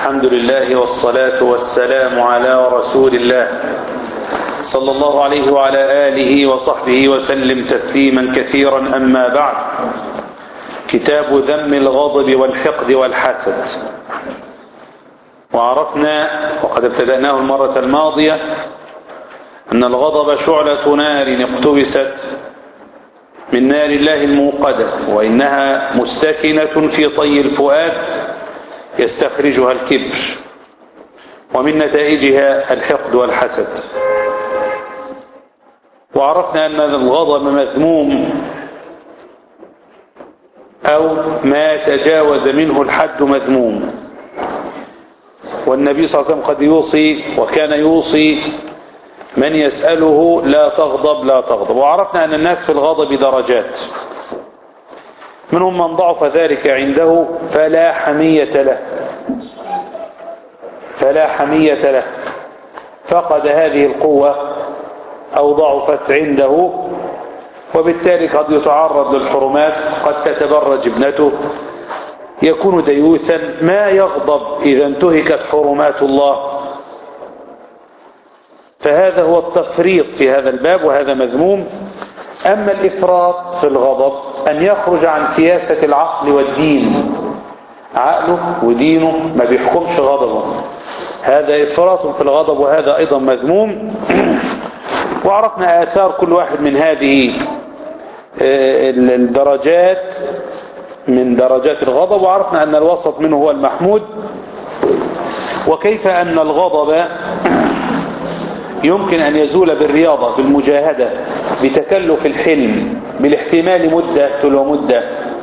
الحمد لله والصلاة والسلام على رسول الله صلى الله عليه وعلى آله وصحبه وسلم تسليما كثيرا أما بعد كتاب ذم الغضب والحقد والحسد وعرفنا وقد ابتدأناه المرة الماضية أن الغضب شعلة نار اقتبست من نار الله الموقدة وإنها مستكنة في طي الفؤاد يستخرجها الكبر ومن نتائجها الحقد والحسد وعرفنا أن الغضب مذموم أو ما تجاوز منه الحد مذموم والنبي صلى الله عليه وسلم قد يوصي وكان يوصي من يسأله لا تغضب لا تغضب وعرفنا أن الناس في الغضب درجات منهم من ضعف ذلك عنده فلا حمية له فلا حمية له فقد هذه القوة أو ضعفت عنده وبالتالي قد يتعرض للحرمات قد تتبرج ابنته يكون ديوثا ما يغضب إذا انتهكت حرمات الله فهذا هو التفريط في هذا الباب وهذا مذموم أما الإفراط في الغضب أن يخرج عن سياسة العقل والدين عقله ودينه ما بيحكمش غضبه هذا إفراط في الغضب وهذا أيضا مذموم وعرفنا آثار كل واحد من هذه الدرجات من درجات الغضب وعرفنا أن الوسط منه هو المحمود وكيف أن الغضب يمكن أن يزول بالرياضة بالمجاهدة بتكلف الحلم بالاحتمال مدة تلو مدة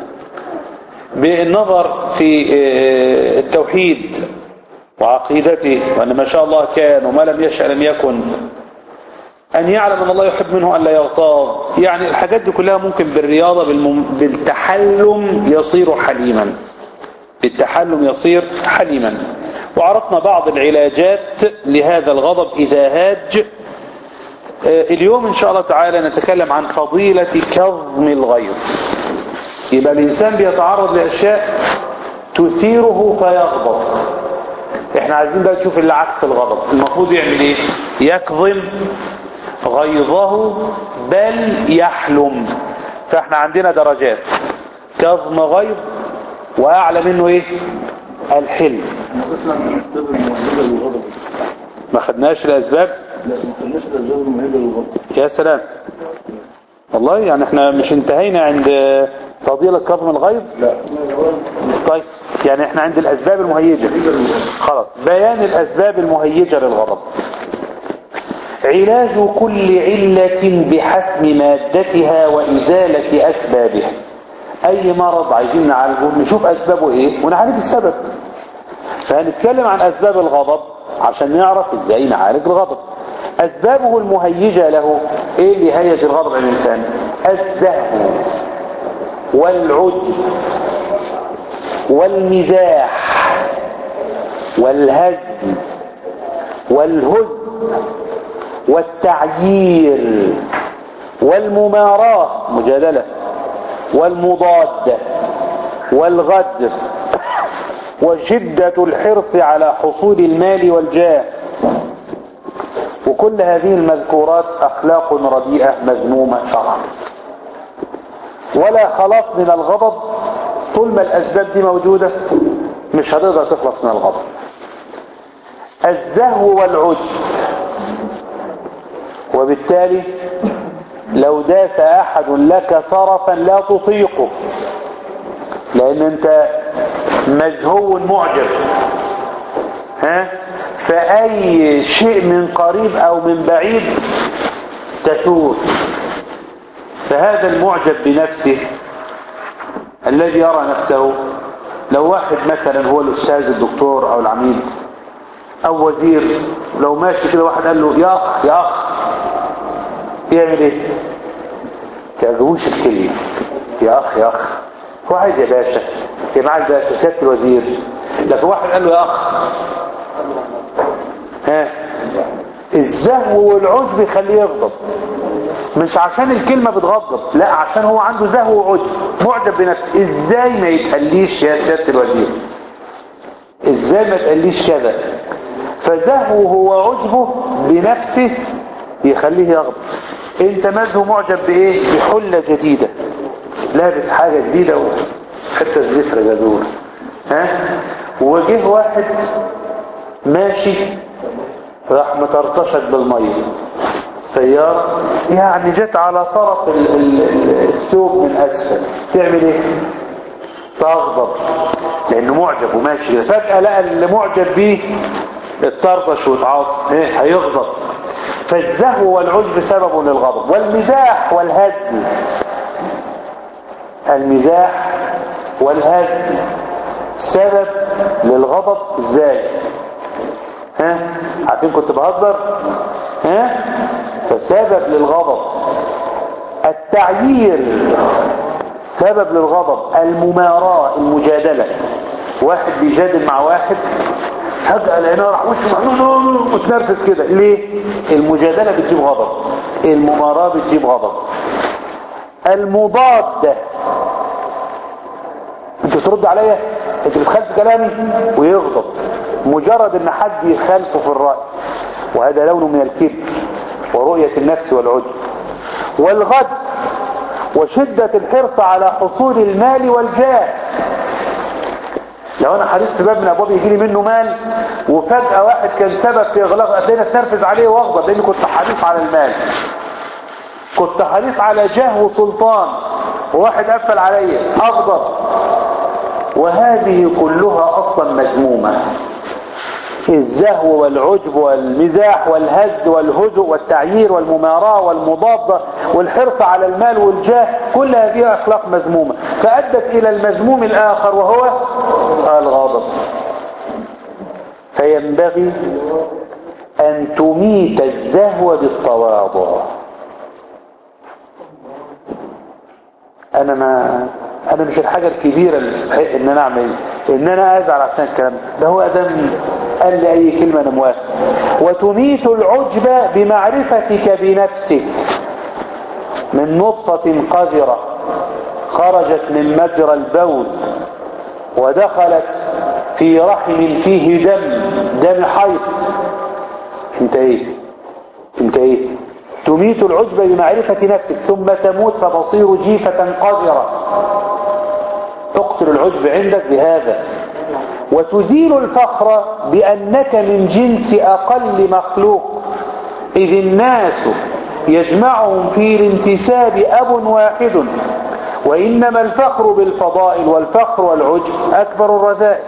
بالنظر في التوحيد وعقيدته وأن ما شاء الله كان وما لم يشأ لم يكن أن يعلم أن الله يحب منه أن لا يغتاظ يعني الحاجات دي كلها ممكن بالرياضة بالمم... بالتحلم يصير حليما بالتحلم يصير حليما وعرفنا بعض العلاجات لهذا الغضب إذا هاج اليوم إن شاء الله تعالى نتكلم عن فضيلة كظم الغيظ يبقى الإنسان بيتعرض لأشياء تثيره فيغضب احنا عايزين بقى نشوف اللي عكس الغضب المفروض يعمل ايه يكظم غيظه بل يحلم فاحنا عندنا درجات كظم غيظ واعلى منه ايه الحلم ما خدناش الاسباب يا سلام والله يعني احنا مش انتهينا عند فضيلة كظم الغيظ لا طيب يعني احنا عند الاسباب المهيجة خلاص بيان الاسباب المهيجة للغضب علاج كل علة بحسم مادتها وإزالة أسبابها أي مرض عايزين نعالجه نشوف أسبابه إيه ونعالج السبب فهنتكلم عن أسباب الغضب عشان نعرف إزاي نعالج الغضب أسبابه المهيجة له إيه اللي هيج الغضب عن الإنسان الزهو والعجب والمزاح والهزل والهز والتعيير والمماراة مجادلة والمضادة والغدر وشدة الحرص على حصول المال والجاه وكل هذه المذكورات أخلاق رديئة مذمومة شرعا ولا خلاص من الغضب طول ما الأسباب دي موجودة مش هتقدر تخلص من الغضب الزهو والعجب وبالتالي لو داس أحد لك طرفا لا تطيقه لأن أنت مزهو معجب ها فأي شيء من قريب أو من بعيد تثور فهذا المعجب بنفسه الذي يرى نفسه لو واحد مثلا هو الأستاذ الدكتور أو العميد أو وزير لو ماشي كده واحد قال له يا أخ يا أخ يعمل ايه تعجبوش الكلمة يا اخ يا اخ هو عايز يا باشا يا معاك باشا سيادة الوزير لكن واحد قال له يا اخ ها الزهو والعجب يخليه يغضب مش عشان الكلمة بتغضب لا عشان هو عنده زهو وعجب معجب بنفسه ازاي ما يتقليش يا سيادة الوزير ازاي ازاي ما تقليش كذا فزهوه وعجبه بنفسه يخليه يغضب انت مازه معجب بايه بحلة جديدة لابس حاجة جديدة وحتى الزفر جذور ها وجه واحد ماشي راح مطرطشك بالمية سيارة يعني جت على طرف ال- ال- الثوب من اسفل تعمل ايه تغضب لانه معجب وماشي كده فجأة لقى اللي معجب بيه اتطرطش واتعص ايه هيغضب فالزهو والعجب سبب للغضب والمزاح والهزل المزاح والهزل سبب للغضب ازاي ها عارفين كنت بهزر ها فسبب للغضب التعيير سبب للغضب المماراة المجادلة واحد بيجادل مع واحد فجأة لقيناه راح وشه وتنرفز كده ليه المجادلة بتجيب غضب المماراة بتجيب غضب المضادة انت ترد عليا انت بتخالف كلامي ويغضب مجرد ان حد يخالفه في الرأي وهذا لون من الكبر ورؤية النفس والعجب والغد وشدة الحرص على حصول المال والجاه لو انا حريص في باب من ابواب يجي لي منه مال وفجأة واحد كان سبب في اغلاق هتلاقيني اتنرفز عليه واغضب لاني كنت حريص على المال كنت حريص على جاه وسلطان وواحد قفل عليا اغضب وهذه كلها اصلا مذمومه الزهو والعجب والمزاح والهزل والهزء والتعيير والمماراة والمضادة والحرص على المال والجاه كل هذه أخلاق مذمومة فأدت إلى المذموم الآخر وهو الغضب فينبغي أن تميت الزهو بالتواضع أنا ما أنا مش الحاجة الكبيرة اللي تستحق إن أنا أعمل إن أنا أزعل عشان الكلام ده هو أدم قال لي أي كلمة أنا موافق وتميت العجب بمعرفتك بنفسك من نطفة قذرة خرجت من مجرى البول ودخلت في رحم فيه دم دم حيض انت ايه انت ايه تميت العجب بمعرفة نفسك ثم تموت فتصير جيفة قذرة تقتل العجب عندك بهذا وتزيل الفخر بأنك من جنس أقل مخلوق إذ الناس يجمعهم في الانتساب أب واحد وإنما الفخر بالفضائل والفخر والعجب أكبر الرذائل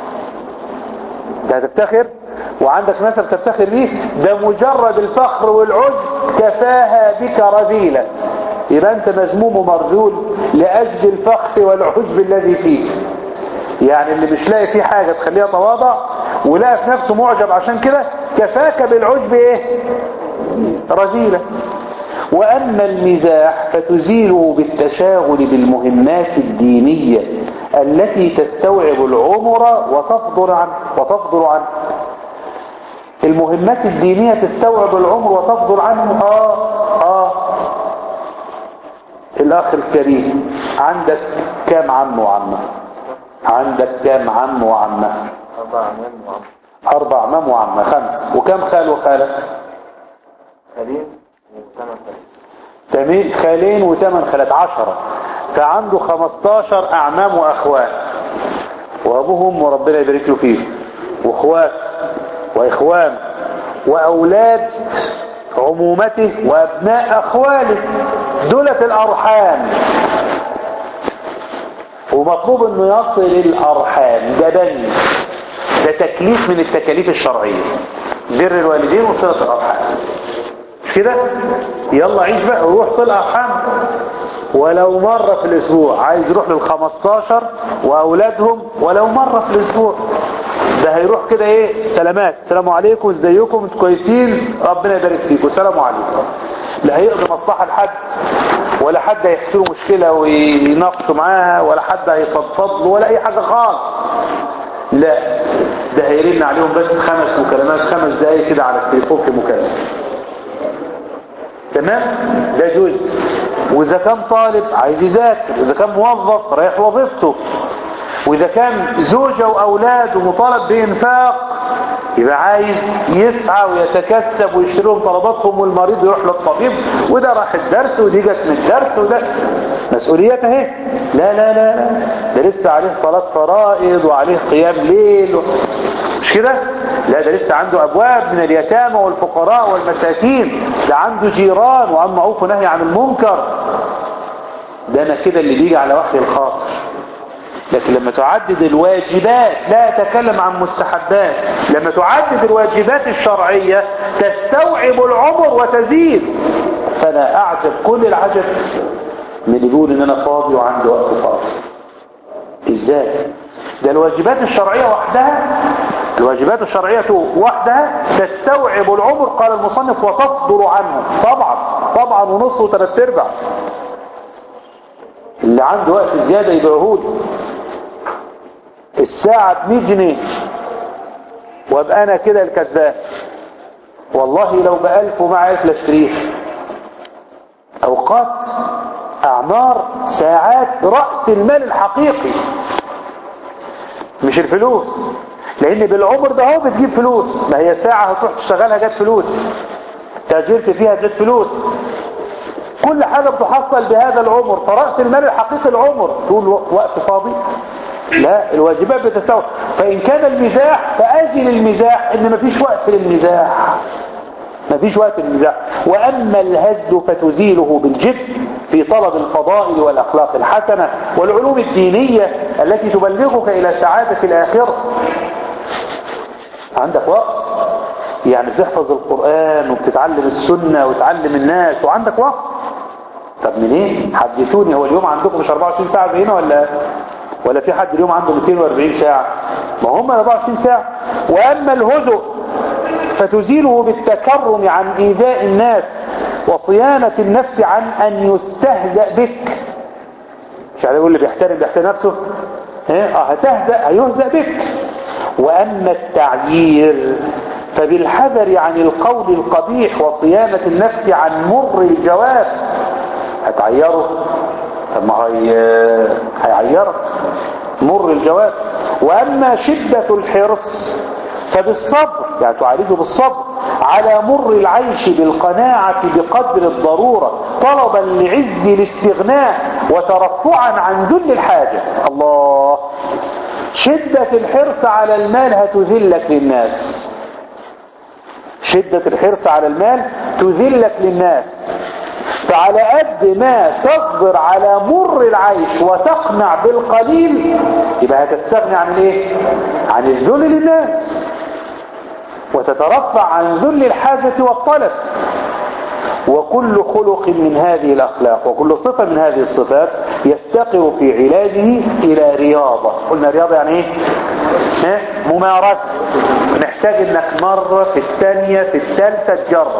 ده تفتخر وعندك نسب تفتخر به ده مجرد الفخر والعجب كفاها بك رذيلة يبقى أنت مذموم ومرذول لأجل الفخر والعجب الذي فيك يعني اللي مش لاقي فيه حاجة تخليها تواضع ولاقي في نفسه معجب عشان كده كفاك بالعجب ايه رذيلة وأما المزاح فتزيله بالتشاغل بالمهمات الدينية التي تستوعب العمر وتفضل عنه وتفضل عنه المهمات الدينية تستوعب العمر وتفضل عنه آه آه الأخ الكريم عندك كام عم وعمه عندك كام عم وعمه أربع أعمام وعم أربع عمام وعمه خمسة وكم خال وخالة خليل وثمان خليل تمام خالين وثمان خالات عشرة فعنده خمستاشر أعمام وأخوات وأبوهم وربنا يبارك له فيهم وأخوات وإخوان وأولاد عمومته وأبناء أخواله دولة الأرحام ومطلوب انه يصل الارحام ده بني ده تكليف من التكاليف الشرعية بر الوالدين وصلة الارحام مش كده يلا عيش بقى وروح صل ارحام ولو مرة في الاسبوع عايز يروح للخمستاشر واولادهم ولو مرة في الاسبوع ده هيروح كده ايه سلامات السلام عليكم ازيكم انتوا كويسين ربنا يبارك فيكم السلام عليكم لا هيقضي مصلحة لحد ولا حد هيحكي له مشكلة ويناقشوا معاها ولا حد هيفضفض له ولا اي حاجة خالص لا ده هيرن عليهم بس خمس مكالمات خمس دقايق كده على التليفون في مكالمة تمام ده جزء واذا كان طالب عايز يذاكر اذا كان موظف رايح وظيفته واذا كان زوجة واولاد ومطالب بانفاق يبقى عايز يسعى ويتكسب ويشتري لهم طلباتهم والمريض يروح للطبيب وده راح الدرس ودي جت من الدرس وده مسؤوليات اهي لا لا لا لا ده لسه عليه صلاة فرائض وعليه قيام ليل و... مش كده لا ده لسه عنده ابواب من اليتامى والفقراء والمساكين ده عنده جيران وعن معروف ونهي عن المنكر ده انا كده اللي بيجي على وحي الخاطر لكن لما تعدد الواجبات لا أتكلم عن مستحبات لما تعدد الواجبات الشرعية تستوعب العمر وتزيد فأنا أعجب كل العجب من اللي بيقول إن أنا فاضي وعندي وقت فاضي إزاي؟ ده الواجبات الشرعية وحدها الواجبات الشرعية وحدها تستوعب العمر قال المصنف وتصدر عنه طبعا طبعا ونص وثلاث ارباع اللي عنده وقت زيادة يدعوه الساعة ب 100 جنيه وابقى انا كده الكذاب والله لو بألف ومع ألف لاشتريها أوقات أعمار ساعات رأس المال الحقيقي مش الفلوس لأن بالعمر ده هو بتجيب فلوس ما هي ساعة هتروح تشتغلها جت فلوس تاجرت فيها جت فلوس كل حاجة بتحصل بهذا العمر فرأس المال الحقيقي العمر تقول وقت فاضي لا الواجبات بتساوي فإن كان المزاح فأجل المزاح إن مفيش وقت للمزاح مفيش وقت للمزاح وأما الهزل فتزيله بالجد في طلب الفضائل والأخلاق الحسنة والعلوم الدينية التي تبلغك إلى سعادة الآخرة عندك وقت يعني بتحفظ القرآن وبتتعلم السنة وتعلم الناس وعندك وقت طب منين حدثوني هو اليوم عندكم مش 24 ساعة زينا ولا ولا في حد اليوم عنده 240 ساعة ما هم 24 ساعة وأما الهزء فتزيله بالتكرم عن إيذاء الناس وصيانة النفس عن أن يستهزأ بك مش عارف يقول اللي بيحترم بيحترم نفسه اه هتهزأ هيهزأ بك وأما التعيير فبالحذر عن القول القبيح وصيانة النفس عن مر الجواب هتعيره طب ما هي هيعيرك مر الجواب واما شدة الحرص فبالصبر يعني تعالجه بالصبر على مر العيش بالقناعة بقدر الضرورة طلبا لعز الاستغناء وترفعا عن ذل الحاجة الله شدة الحرص على المال هتذلك للناس شدة الحرص على المال تذلك للناس فعلى قد ما تصبر على مر العيش وتقنع بالقليل يبقى هتستغني عن الايه عن الذل للناس وتترفع عن ذل الحاجة والطلب وكل خلق من هذه الأخلاق وكل صفة من هذه الصفات يفتقر في علاجه إلى رياضة قلنا رياضة يعني ايه ها؟ ممارسة نحتاج انك مرة في الثانية في الثالثة تجرب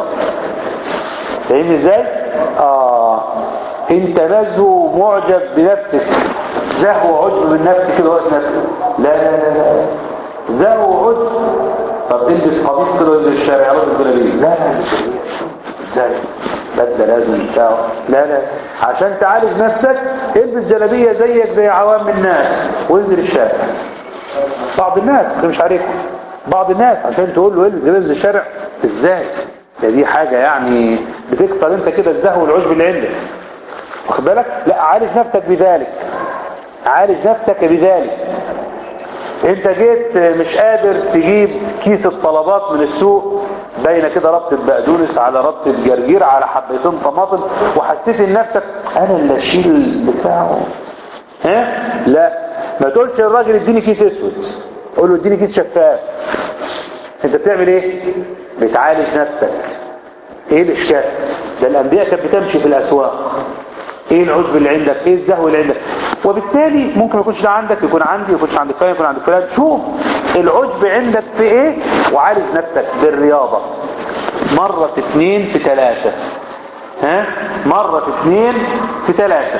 فاهم ازاي اه انت نزو معجب بنفسك زهو عجب بالنفس كده وقت نفسك لا لا لا لا زهو عجب طب البس قميص كده وانزل الشارع رد الجلابيه لا لا مش ازاي بدله لازم بتاعه لا لا عشان تعالج نفسك البس جلابيه زيك زي عوام الناس وانزل الشارع بعض الناس مش عليكم بعض الناس عشان تقول له البس البس الشارع ازاي ده دي حاجة يعني بتكسر انت كده الزهو والعجب اللي عندك واخد بالك لا عالج نفسك بذلك عالج نفسك بذلك انت جيت مش قادر تجيب كيس الطلبات من السوق باينه كده ربطة بقدونس على ربطة جرجير على حبيتين طماطم وحسيت ان نفسك انا اللي اشيل بتاعه ها لا ما تقولش للراجل اديني كيس اسود قول له اديني كيس شفاف انت بتعمل ايه بتعالج نفسك ايه الاشكال ده الانبياء كانت بتمشي في الاسواق ايه العجب اللي عندك ايه الزهو اللي عندك وبالتالي ممكن ما يكونش ده عندك يكون عندي يكونش عند فلان يكون عند فلان شوف العجب عندك في ايه وعالج نفسك بالرياضة مرة في اثنين في ثلاثة ها مرة في اثنين في ثلاثة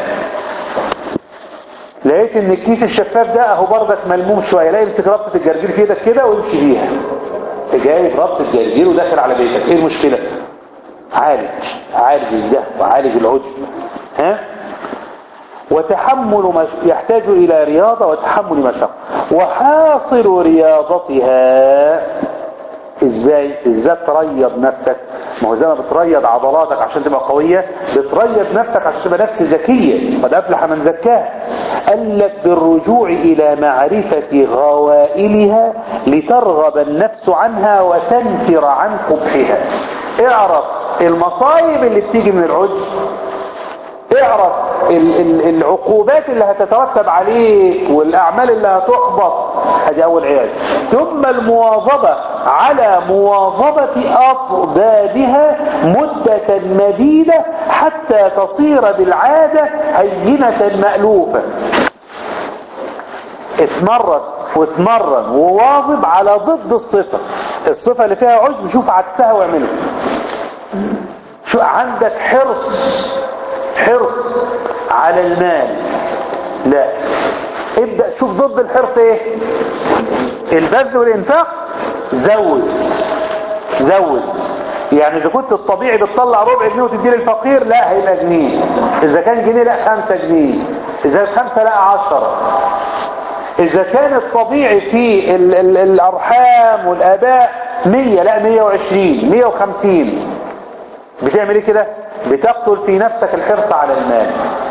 لقيت ان الكيس الشفاف ده اهو بردك ملموم شوية لا يمسك ربطة الجرجير في ايدك كده ويمشي بيها جايب ربطة جرجير وداخل على بيتك ايه المشكلة عالج عالج الزهو وعالج العجب ها وتحمل مش... يحتاج إلى رياضة وتحمل مشقة وحاصل رياضتها ازاي ازاي تريض نفسك ما هو زي ما بتريض عضلاتك عشان تبقى قوية بتريض نفسك عشان تبقى نفس ذكية قد أفلح من زكاها قال لك بالرجوع إلى معرفة غوائلها لترغب النفس عنها وتنفر عن قبحها اعرف المصايب اللي بتيجي من العجب اعرف ال- ال- العقوبات اللي هتترتب عليك والأعمال اللي هتحبط هذه أول علاج ثم المواظبة على مواظبة أضدادها مدة مديدة حتى تصير بالعادة هينة مألوفة اتمرس واتمرن وواظب على ضد الصفة الصفة اللي فيها عجب شوف عكسها واعمله شو عندك حرص حرص على المال لا ابدأ شوف ضد الحرص ايه البذل والانفاق زود زود يعني اذا كنت الطبيعي بتطلع ربع جنيه وتديه للفقير لا هيبقى جنيه اذا كان جنيه لا خمسة جنيه اذا كان خمسة لا عشرة اذا كان الطبيعي في ال ال الارحام والاباء مية لا مية وعشرين مية وخمسين بتعمل ايه كده بتقتل في نفسك الحرص على المال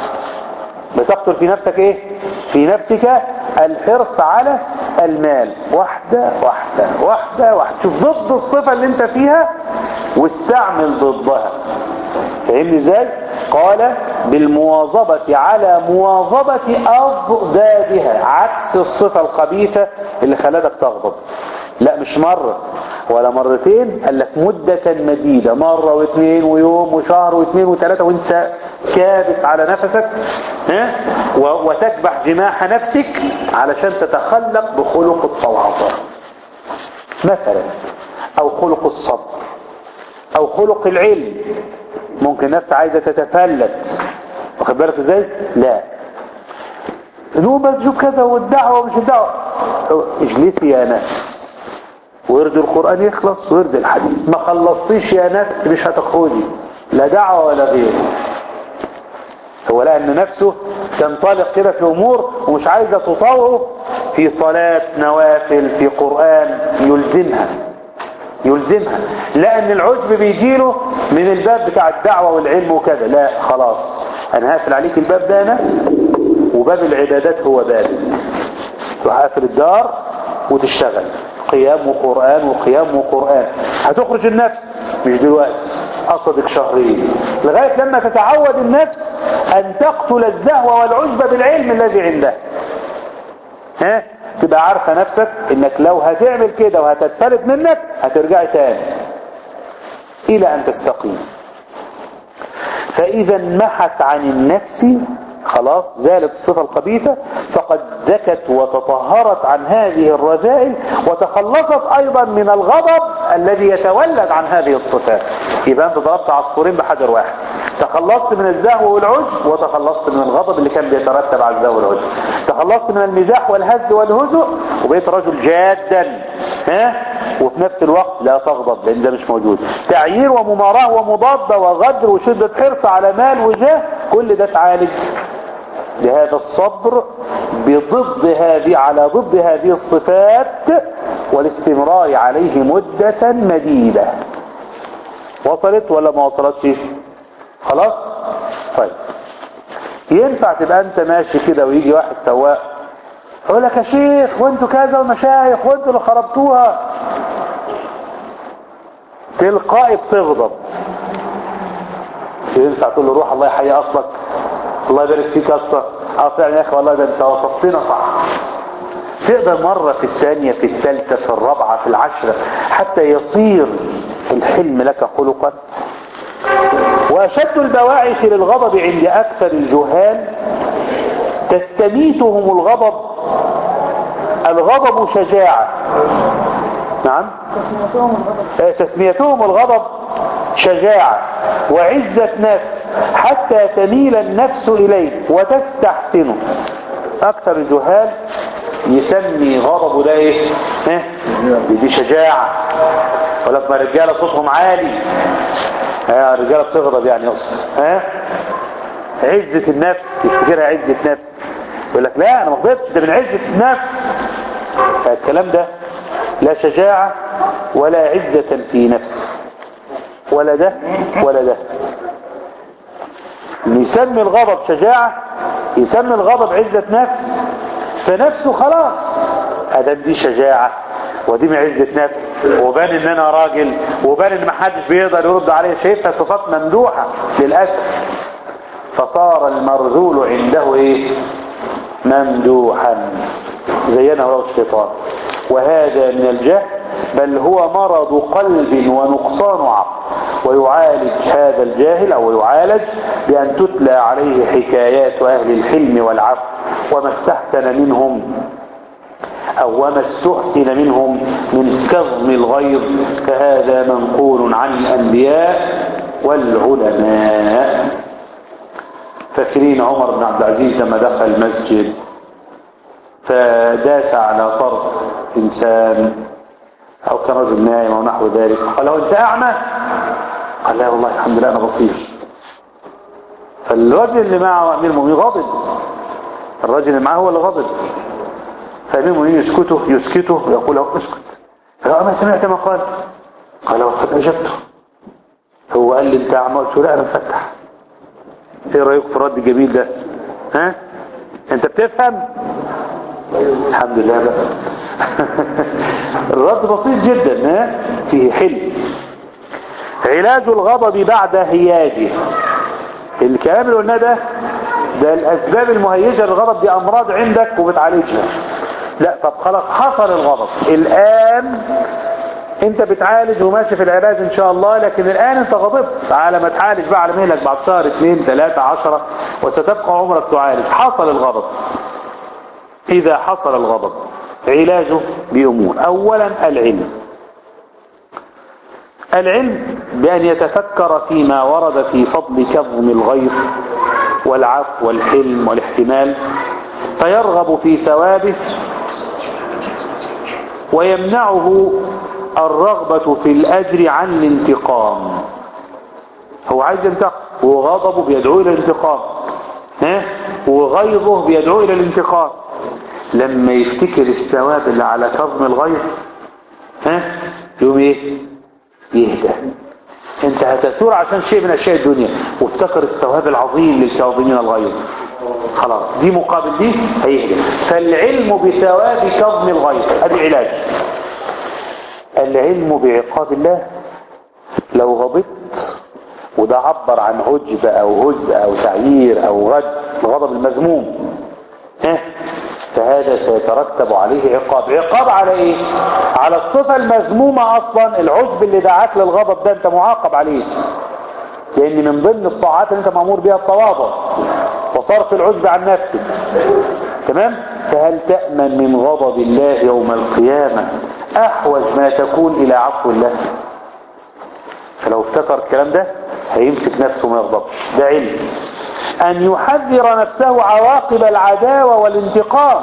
بتقتل في نفسك ايه في نفسك الحرص على المال واحدة واحدة واحدة واحدة شوف ضد الصفة اللي انت فيها واستعمل ضدها فهمني ازاي قال بالمواظبة على مواظبة أضدادها عكس الصفة الخبيثة اللي خلتك تغضب لا مش مرة ولا مرتين قال لك مدة مديدة مرة واثنين ويوم وشهر واثنين وثلاثة وانت كابس على نفسك ها و- وتكبح جماح نفسك علشان تتخلق بخلق التواضع مثلا او خلق الصبر او خلق العلم ممكن نفس عايزة تتفلت واخد بالك ازاي لا نقول بس شوف كذا والدعوة ومش الدعوة اجلسي يا نفس ورد القرآن يخلص ورد الحديث ما خلصتيش يا نفس مش هتخرجي لا دعوة ولا غيره هو لقى ان نفسه تنطلق كده في امور ومش عايزة تطوعه في صلاة نوافل في قرآن يلزمها يلزمها لان العجب بيجيله من الباب بتاع الدعوة والعلم وكذا لا خلاص انا هقفل عليك الباب ده نفس وباب العبادات هو بابك تروح قافل الدار وتشتغل قيام وقرآن وقيام وقرآن هتخرج النفس مش دلوقتي قصدك شهرين لغاية لما تتعود النفس أن تقتل الزهو والعجب بالعلم الذي عندها ها تبقى عارفة نفسك انك لو هتعمل كده وهتتفلت منك هترجعي تاني الى ان تستقيم فاذا محت عن النفس خلاص زالت الصفة الخبيثة فقد ذكت وتطهرت عن هذه الرذائل وتخلصت ايضا من الغضب الذي يتولد عن هذه الصفات يبقى انت ضربت عصفورين بحجر واحد تخلصت من الزهو والعجب وتخلصت من الغضب اللي كان بيترتب على الزهو والعجب تخلصت من المزاح والهز والهزء وبقيت رجل جادا ها وفي نفس الوقت لا تغضب لان ده مش موجود تعيير ومماراه ومضاده وغدر وشده حرص على مال وجاه كل ده اتعالج بهذا الصبر بضد هذه على ضد هذه الصفات والاستمرار عليه مدة مديدة وصلت ولا ما وصلتش خلاص طيب ينفع تبقى انت ماشي كده ويجي واحد سواق يقول لك يا شيخ وانتوا كذا ومشايخ وانتوا اللي خربتوها تلقائي بتغضب ينفع تقول له روح الله يحيي اصلك الله يبارك فيك يا اسطى اه فعلا يا اخي والله ده انت وصفتنا صح تقدر مرة في الثانية في الثالثة في الرابعة في العشرة حتى يصير الحلم لك خلقا وأشد البواعث للغضب عند أكثر الجهال تستميتهم الغضب الغضب شجاعة نعم آه، تسميتهم الغضب شجاعة وعزة نفس حتى تميل النفس إليه وتستحسنه أكثر الجهال يسمي غضبه ده ايه ها؟ دي شجاعة ولما رجالة صوتهم عالي ها الرجالة بتغضب يعني يقصد ها عزة النفس يفتكرها عزة نفس يقول لك لا انا ما غضبتش ده من عزة النفس الكلام ده لا شجاعة ولا عزة في نفس ولا ده ولا ده انه يسمي الغضب شجاعة يسمي الغضب عزة نفس فنفسه خلاص هذا دي شجاعة ودي من عزة نفس وبان ان انا راجل وبان ان محدش بيقدر يرد عليه شايفها صفات ممدوحة للأسف فصار المرذول عنده ايه ممدوحا زينه له الشيطان وهذا من الجهل بل هو مرض قلب ونقصان عقل ويعالج هذا الجاهل او يعالج بان تتلى عليه حكايات اهل الحلم والعفو وما استحسن منهم او وما استحسن منهم من كظم الغيظ فهذا منقول عن الانبياء والعلماء فاكرين عمر بن عبد العزيز لما دخل المسجد فداس على طرف انسان او كان رجل نائم او نحو ذلك قال له انت اعمى قال لا والله الحمد لله انا بصير فالرجل اللي معه امير المؤمنين غضب الرجل اللي معه هو اللي غضب فامير المؤمنين يسكته يسكته ويقول له اسكت قال اما سمعت ما قال قال وقد اجبته هو قال لي انت اعمى قلت له لا انا مفتح ايه رايك في الرد الجميل ده ها انت بتفهم الحمد لله بقى الرد بسيط جدا ها فيه حلم علاج الغضب بعد هياجه الكلام اللي قلناه ده ده الاسباب المهيجه للغضب دي امراض عندك وبتعالجها لا طب خلاص حصل الغضب الان انت بتعالج وماشي في العلاج ان شاء الله لكن الان انت غضبت على ما تعالج بقى على مهلك بعد شهر اثنين ثلاثة عشرة وستبقى عمرك تعالج حصل الغضب اذا حصل الغضب علاجه بامور اولا العلم العلم بان يتفكر فيما ورد في فضل كظم الغيظ والعفو والحلم والاحتمال فيرغب في ثوابه ويمنعه الرغبة في الأجر عن الانتقام هو عايز ينتقم وغضبه بيدعو إلى الانتقام ها وغيظه بيدعو إلى الانتقام لما يفتكر الثواب اللي على كظم الغيظ ها يوم ايه يهدى انت هتثور عشان شيء من اشياء الدنيا وافتكر الثواب العظيم للكاظمين الغيظ خلاص دي مقابل دي هيهدى فالعلم بثواب كظم الغيظ ادي علاج العلم بعقاب الله لو غضبت وده عبر عن عجب او هزء او تعيير او غد الغضب المذموم ها فهذا سيترتب عليه عقاب عقاب على ايه على الصفة المذمومة اصلا العجب اللي دعاك للغضب ده انت معاقب عليه لان من ضمن الطاعات اللي انت مامور بها التواضع وصرف العجب عن نفسك تمام فهل تأمن من غضب الله يوم القيامة احوج ما تكون الى عفو الله فلو افتكر الكلام ده هيمسك نفسه ما يغضبش ده علم ان يحذر نفسه عواقب العداوة والانتقام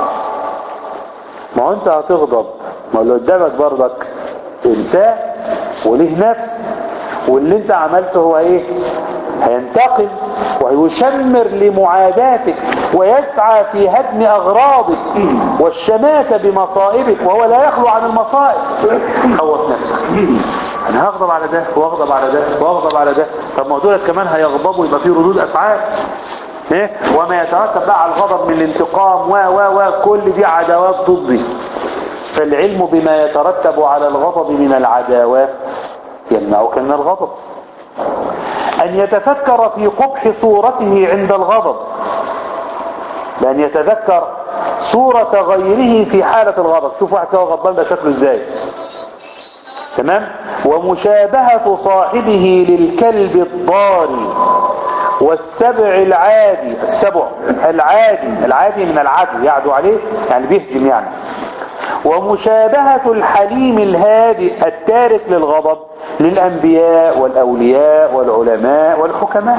ما هو انت هتغضب ما هو اللي قدامك برضك انسان وله نفس واللي انت عملته هو ايه هينتقم ويشمر لمعاداتك ويسعى في هدم اغراضك والشماتة بمصائبك وهو لا يخلو عن المصائب خوف نفسك انا هغضب على ده واغضب على ده واغضب على ده طب ما دول كمان هيغضبوا يبقى في ردود افعال ايه وما يترتب بقى على الغضب من الانتقام و و و كل دي عداوات ضدي فالعلم بما يترتب على الغضب من العداوات يمنعك من الغضب ان يتفكر في قبح صورته عند الغضب بان يتذكر صورة غيره في حالة الغضب شوف واحد كده غضبان ده شكله ازاي تمام ومشابهة صاحبه للكلب الضاري والسبع العادي السبع العادي العادي من العدو يعدو عليه يعني بيهجم يعني ومشابهة الحليم الهادئ التارك للغضب للأنبياء والأولياء والعلماء والحكماء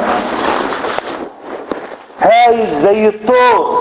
هايج زي الطور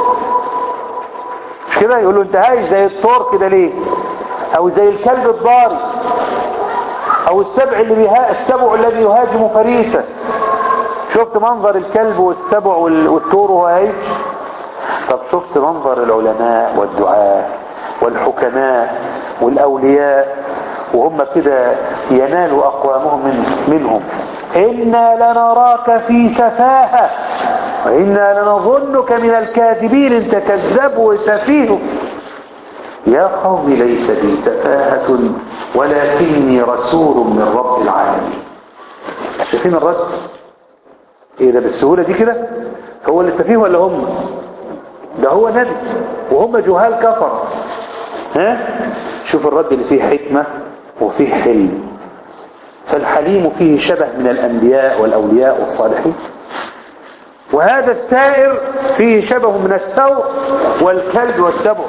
مش كده يقول له انت هايج زي الطور كده ليه او زي الكلب الضاري او السبع اللي بيها السبع الذي يهاجم فريسه شفت منظر الكلب والسبع وال- والثور وهو هيج طب شفت منظر العلماء والدعاة والحكماء والأولياء وهم كده ينال أقوامهم من منهم إنا لنراك في سفاهة وإنا لنظنك من الكاذبين انت كذاب وسفيه يا قوم ليس بي سفاهة ولكني رسول من رب العالمين شايفين الرد ايه ده بالسهولة دي كده هو اللي سفيه ولا هم ده هو نبي وهم جهال كفر ها شوف الرد اللي فيه حكمة وفيه حلم فالحليم فيه شبه من الأنبياء والأولياء والصالحين وهذا الثائر فيه شبه من الثور والكلب والسبع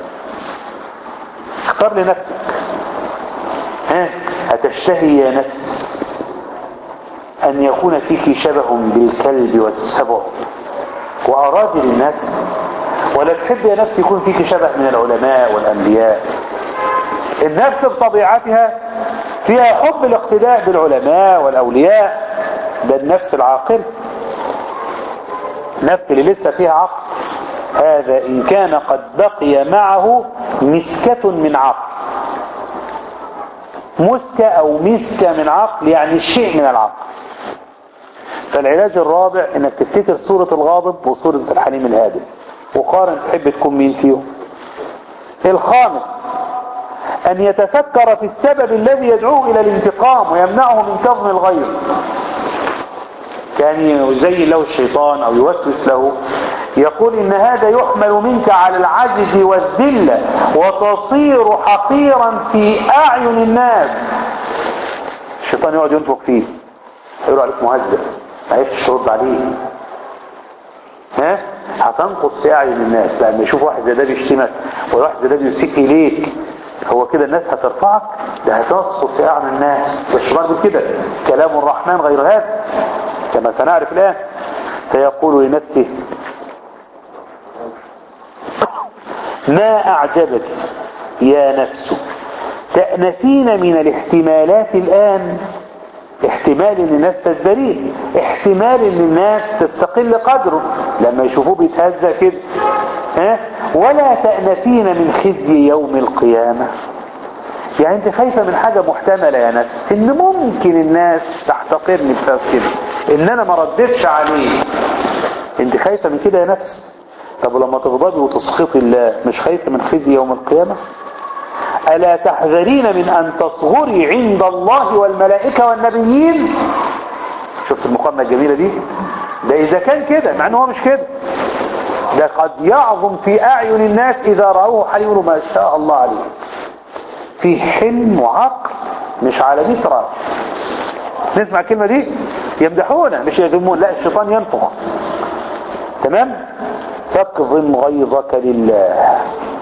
اختار لنفسك ها هتشتهي يا نفس أن يكون فيك شبه بالكلب والسبع وأراضي الناس ولا تحب يا نفس يكون فيك شبه من العلماء والأنبياء النفس بطبيعتها فيها حب الاقتداء بالعلماء والأولياء ده النفس العاقل نفس اللي لسه فيها عقل هذا إن كان قد بقي معه مسكة من عقل مسكة أو مسكة من عقل يعني شيء من العقل فالعلاج الرابع انك تفتكر سورة الغاضب وسورة الحليم الهادئ وقارن تحب تكون مين فيهم الخامس ان يتفكر في السبب الذي يدعوه الى الانتقام ويمنعه من كظم الغيظ كان يزين له الشيطان او يوسوس له يقول ان هذا يحمل منك على العجز والذلة وتصير حقيرا في اعين الناس الشيطان يقعد ينفق فيه يقول عليك مهزأ ما عرفتش ترد عليه ها هتنقص في اعين الناس لما يشوف واحد زي ده بيشتمك وواحد زي ده بيسيء اليك هو كده الناس هترفعك ده هتسقط في اعين الناس والشيطان بيقول كده كلام الرحمن غير هذا كما سنعرف الان فيقول لنفسه ما اعجبك يا نفس تأنفين من الاحتمالات الآن احتمال ان الناس تزدريه احتمال ان الناس تستقل قدره لما يشوفوه بيتهزأ كده ها ولا تأنفين من خزي يوم القيامة يعني انت خايفة من حاجة محتملة يا نفس ان ممكن الناس تحتقرني بسبب كده ان انا ما ردتش عليه انت خايفة من كده يا نفس طب ولما تغضبي وتسخطي الله مش خايفة من خزي يوم القيامة ألا تحذرين من أن تصغري عند الله والملائكة والنبيين شفت المقارنة الجميلة دي ده إذا كان كده مع أنه هو مش كده ده قد يعظم في أعين الناس إذا رأوه حال يقولوا ما شاء الله عليه في حلم وعقل مش على 100 راس نسمع الكلمة دي يمدحونا مش يذمون لا الشيطان ينفخ تمام فاكظم غيظك لله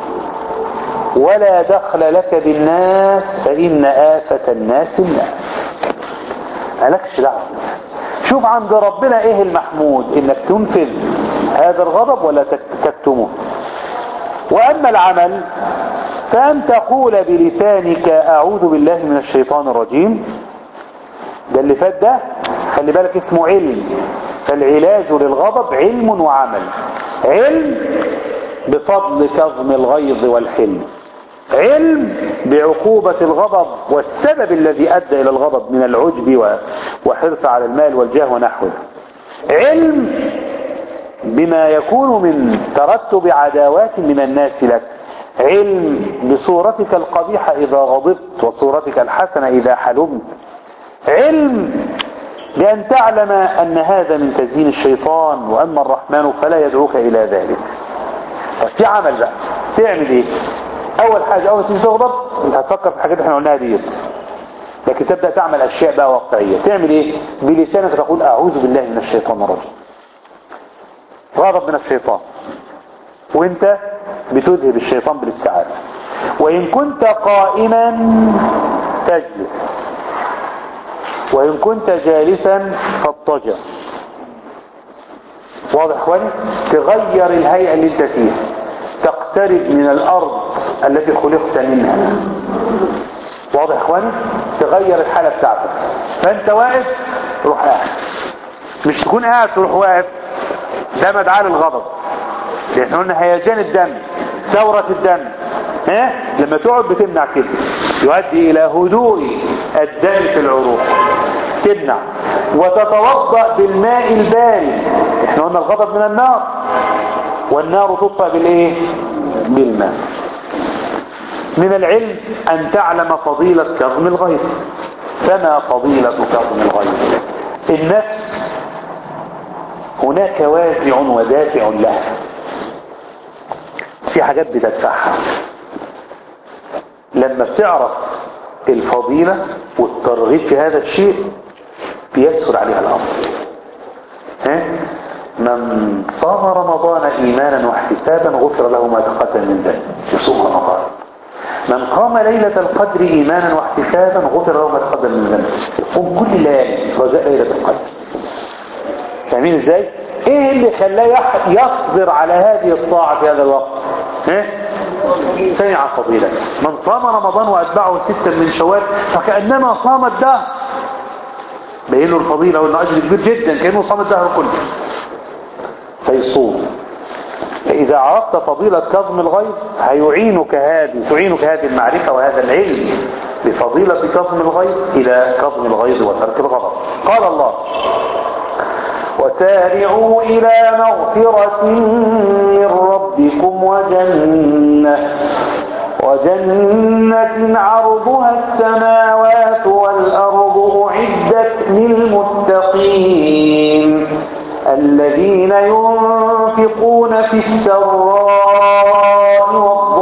ولا دخل لك بالناس فإن آفة الناس الناس مالكش دعوه بالناس شوف عند ربنا ايه المحمود انك تنفذ هذا الغضب ولا تكتمه واما العمل فان تقول بلسانك اعوذ بالله من الشيطان الرجيم ده اللي فات ده خلي بالك اسمه علم فالعلاج للغضب علم وعمل علم بفضل كظم الغيظ والحلم علم بعقوبة الغضب والسبب الذي أدى إلى الغضب من العجب وحرص على المال والجاه ونحوه علم بما يكون من ترتب عداوات من الناس لك علم بصورتك القبيحة إذا غضبت وصورتك الحسنة إذا حلمت علم بأن تعلم أن هذا من تزيين الشيطان وأما الرحمن فلا يدعوك إلى ذلك في عمل بقى تعمل ايه اول حاجة اول تيجي تغضب انت هتفكر في الحاجات اللي احنا قلناها ديت لكن تبدأ تعمل اشياء بقى واقعية تعمل ايه بلسانك تقول اعوذ بالله من الشيطان الرجيم غضب من الشيطان وانت بتذهب الشيطان بالاستعاذة وان كنت قائما تجلس وان كنت جالسا فاضطجع واضح اخواني تغير الهيئة اللي انت فيها تقترب من الارض التي خلقت منها واضح اخواني تغير الحالة بتاعتك فانت واقف روح قاعد مش تكون قاعد تروح واقف ده مدعاة للغضب لان قلنا هيجان الدم ثورة الدم ها لما تقعد بتمنع كده يؤدي الى هدوء الدم في العروق تمنع وتتوضأ بالماء البارد احنا قلنا الغضب من النار والنار تطفأ بالايه بالماء من العلم ان تعلم فضيلة كظم الغيظ فما فضيلة كظم الغيظ النفس هناك وازع ودافع لها في حاجات بتدفعها لما بتعرف الفضيلة والترغيب في هذا الشيء بيسهل عليها الأمر ها؟ من صام رمضان إيمانا واحتسابا غفر له ما تقدم من ذنبه يصوم رمضان من قام ليلة القدر إيمانا واحتسابا غفر له ما تقدم من ذنبه يقوم كل ليلة رجاء ليلة القدر فاهمين ازاي؟ ايه اللي خلاه يصبر على هذه الطاعة في هذا الوقت؟ ها؟ سمع فضيلة من صام رمضان وأتبعه ستا من شوال فكأنما صام الدهر بين له الفضيلة وانه أجر كبير جدا كأنه صام الدهر كله فيصوم فإذا عرفت فضيلة كظم الغيظ هيعينك هذه تعينك هذه المعرفة وهذا العلم بفضيلة كظم الغيظ إلى كظم الغيظ وترك الغضب قال الله وسارعوا إلى مغفرة من ربكم وجنة وجنة عرضها السماوات والأرض أعدت للمتقين الذين ينفقون في السراء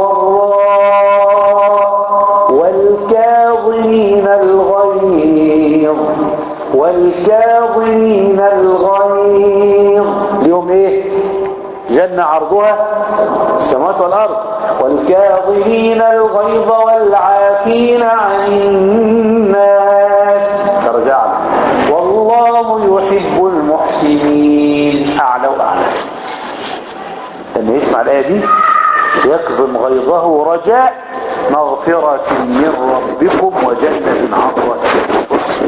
والضراء والكاظمين الغيظ والكاظمين الغيظ اليوم ايه جنة عرضها السماوات والأرض والكاظمين الغيظ والعافين عن الناس ترجع والله يحب المحسنين أعلى وأعلى لما يسمع الآية دي يكظم غيظه رجاء مغفرة من ربكم وجنة عرضها السماوات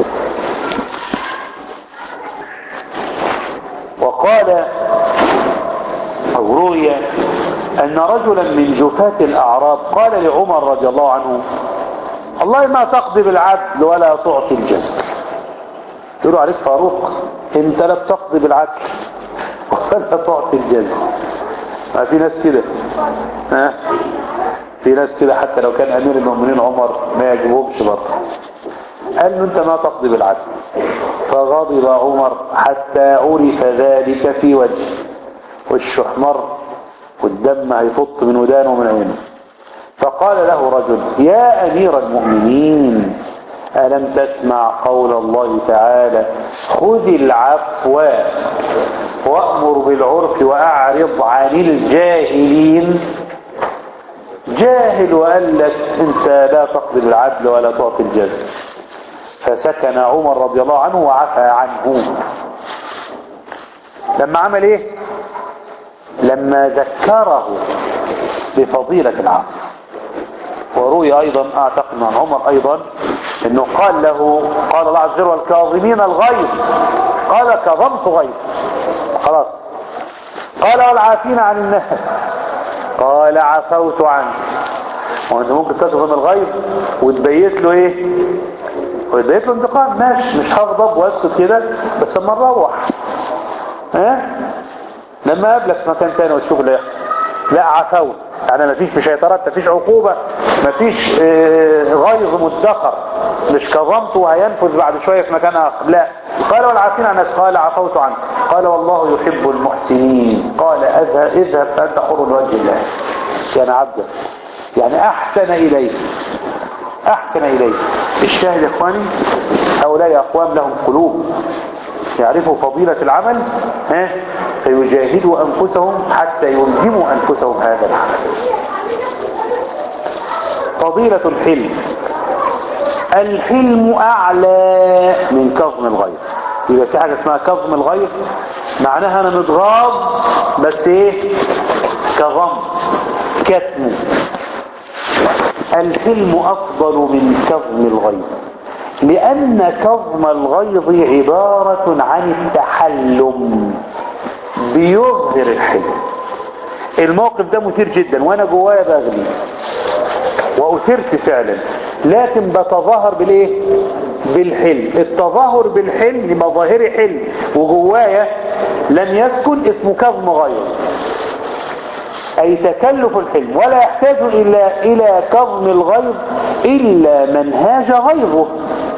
وقال أو روي أن رجلا من جفاة الأعراب قال لعمر رضي الله عنه الله ما تقضي بالعدل ولا تعطي الجزل يقولوا عليك فاروق انت لا بتقضي بالعدل ولا تعطي الجزل ما في ناس كده ها في ناس كده حتى لو كان امير المؤمنين عمر ما يجيبهمش برضه قال له انت ما تقضي بالعدل فغضب عمر حتى عرف ذلك في وجهه وشه احمر والدم هيفط من ودانه ومن عينه فقال له رجل يا امير المؤمنين ألم تسمع قول الله تعالى خذ العفو وأمر بالعرف وأعرض عن الجاهلين جاهل وقال لك انت لا تقضي بالعدل ولا تعطي الجزم فسكن عمر رضي الله عنه وعفى عنه لما عمل ايه لما ذكره بفضيلة العفو وروي ايضا اعتقد عن عمر ايضا انه قال له قال الله عز وجل والكاظمين الغيظ قال كظمت غيظ خلاص قال والعافين عن الناس قال عفوت عنه وانت ممكن تكظم الغيظ وتبيت له ايه وتبيت له انتقام ماشي مش هغضب واسكت كده بس اما نروح ها لما اقابلك في مكان تاني وتشوف اللي يحصل لا عفوت يعني مفيش مش هيترتب مفيش عقوبة مفيش اه غيظ مدخر مش كظمت وهينفذ بعد شوية في مكان آخر لا قال والعافين عن قال عفوت عنه قال والله يحب المحسنين قال اذهب اذهب فأنت حر لوجه الله يعني عبدا يعني أحسن إليه أحسن إليه الشاهد يا إخواني هؤلاء أقوام لهم قلوب يعرفوا فضيلة العمل ها فيجاهدوا أنفسهم حتى يلزموا أنفسهم هذا العمل فضيلة الحلم الحلم أعلى من كظم الغيظ يبقى في حاجة اسمها كظم الغيظ معناها أنا متغاظ بس إيه كظمت كتم الحلم أفضل من كظم الغيظ لأن كظم الغيظ عبارة عن التحلم بيظهر الحلم الموقف ده مثير جدا وانا جوايا بغلي واثرت فعلا لكن بتظاهر بالايه بالحلم التظاهر بالحلم يبقى ظاهري حلم وجوايا لم يسكن اسمه كظم غيظ أي تكلف الحلم ولا يحتاج إلا إلى كظم الغيظ إلا من هاج غيظه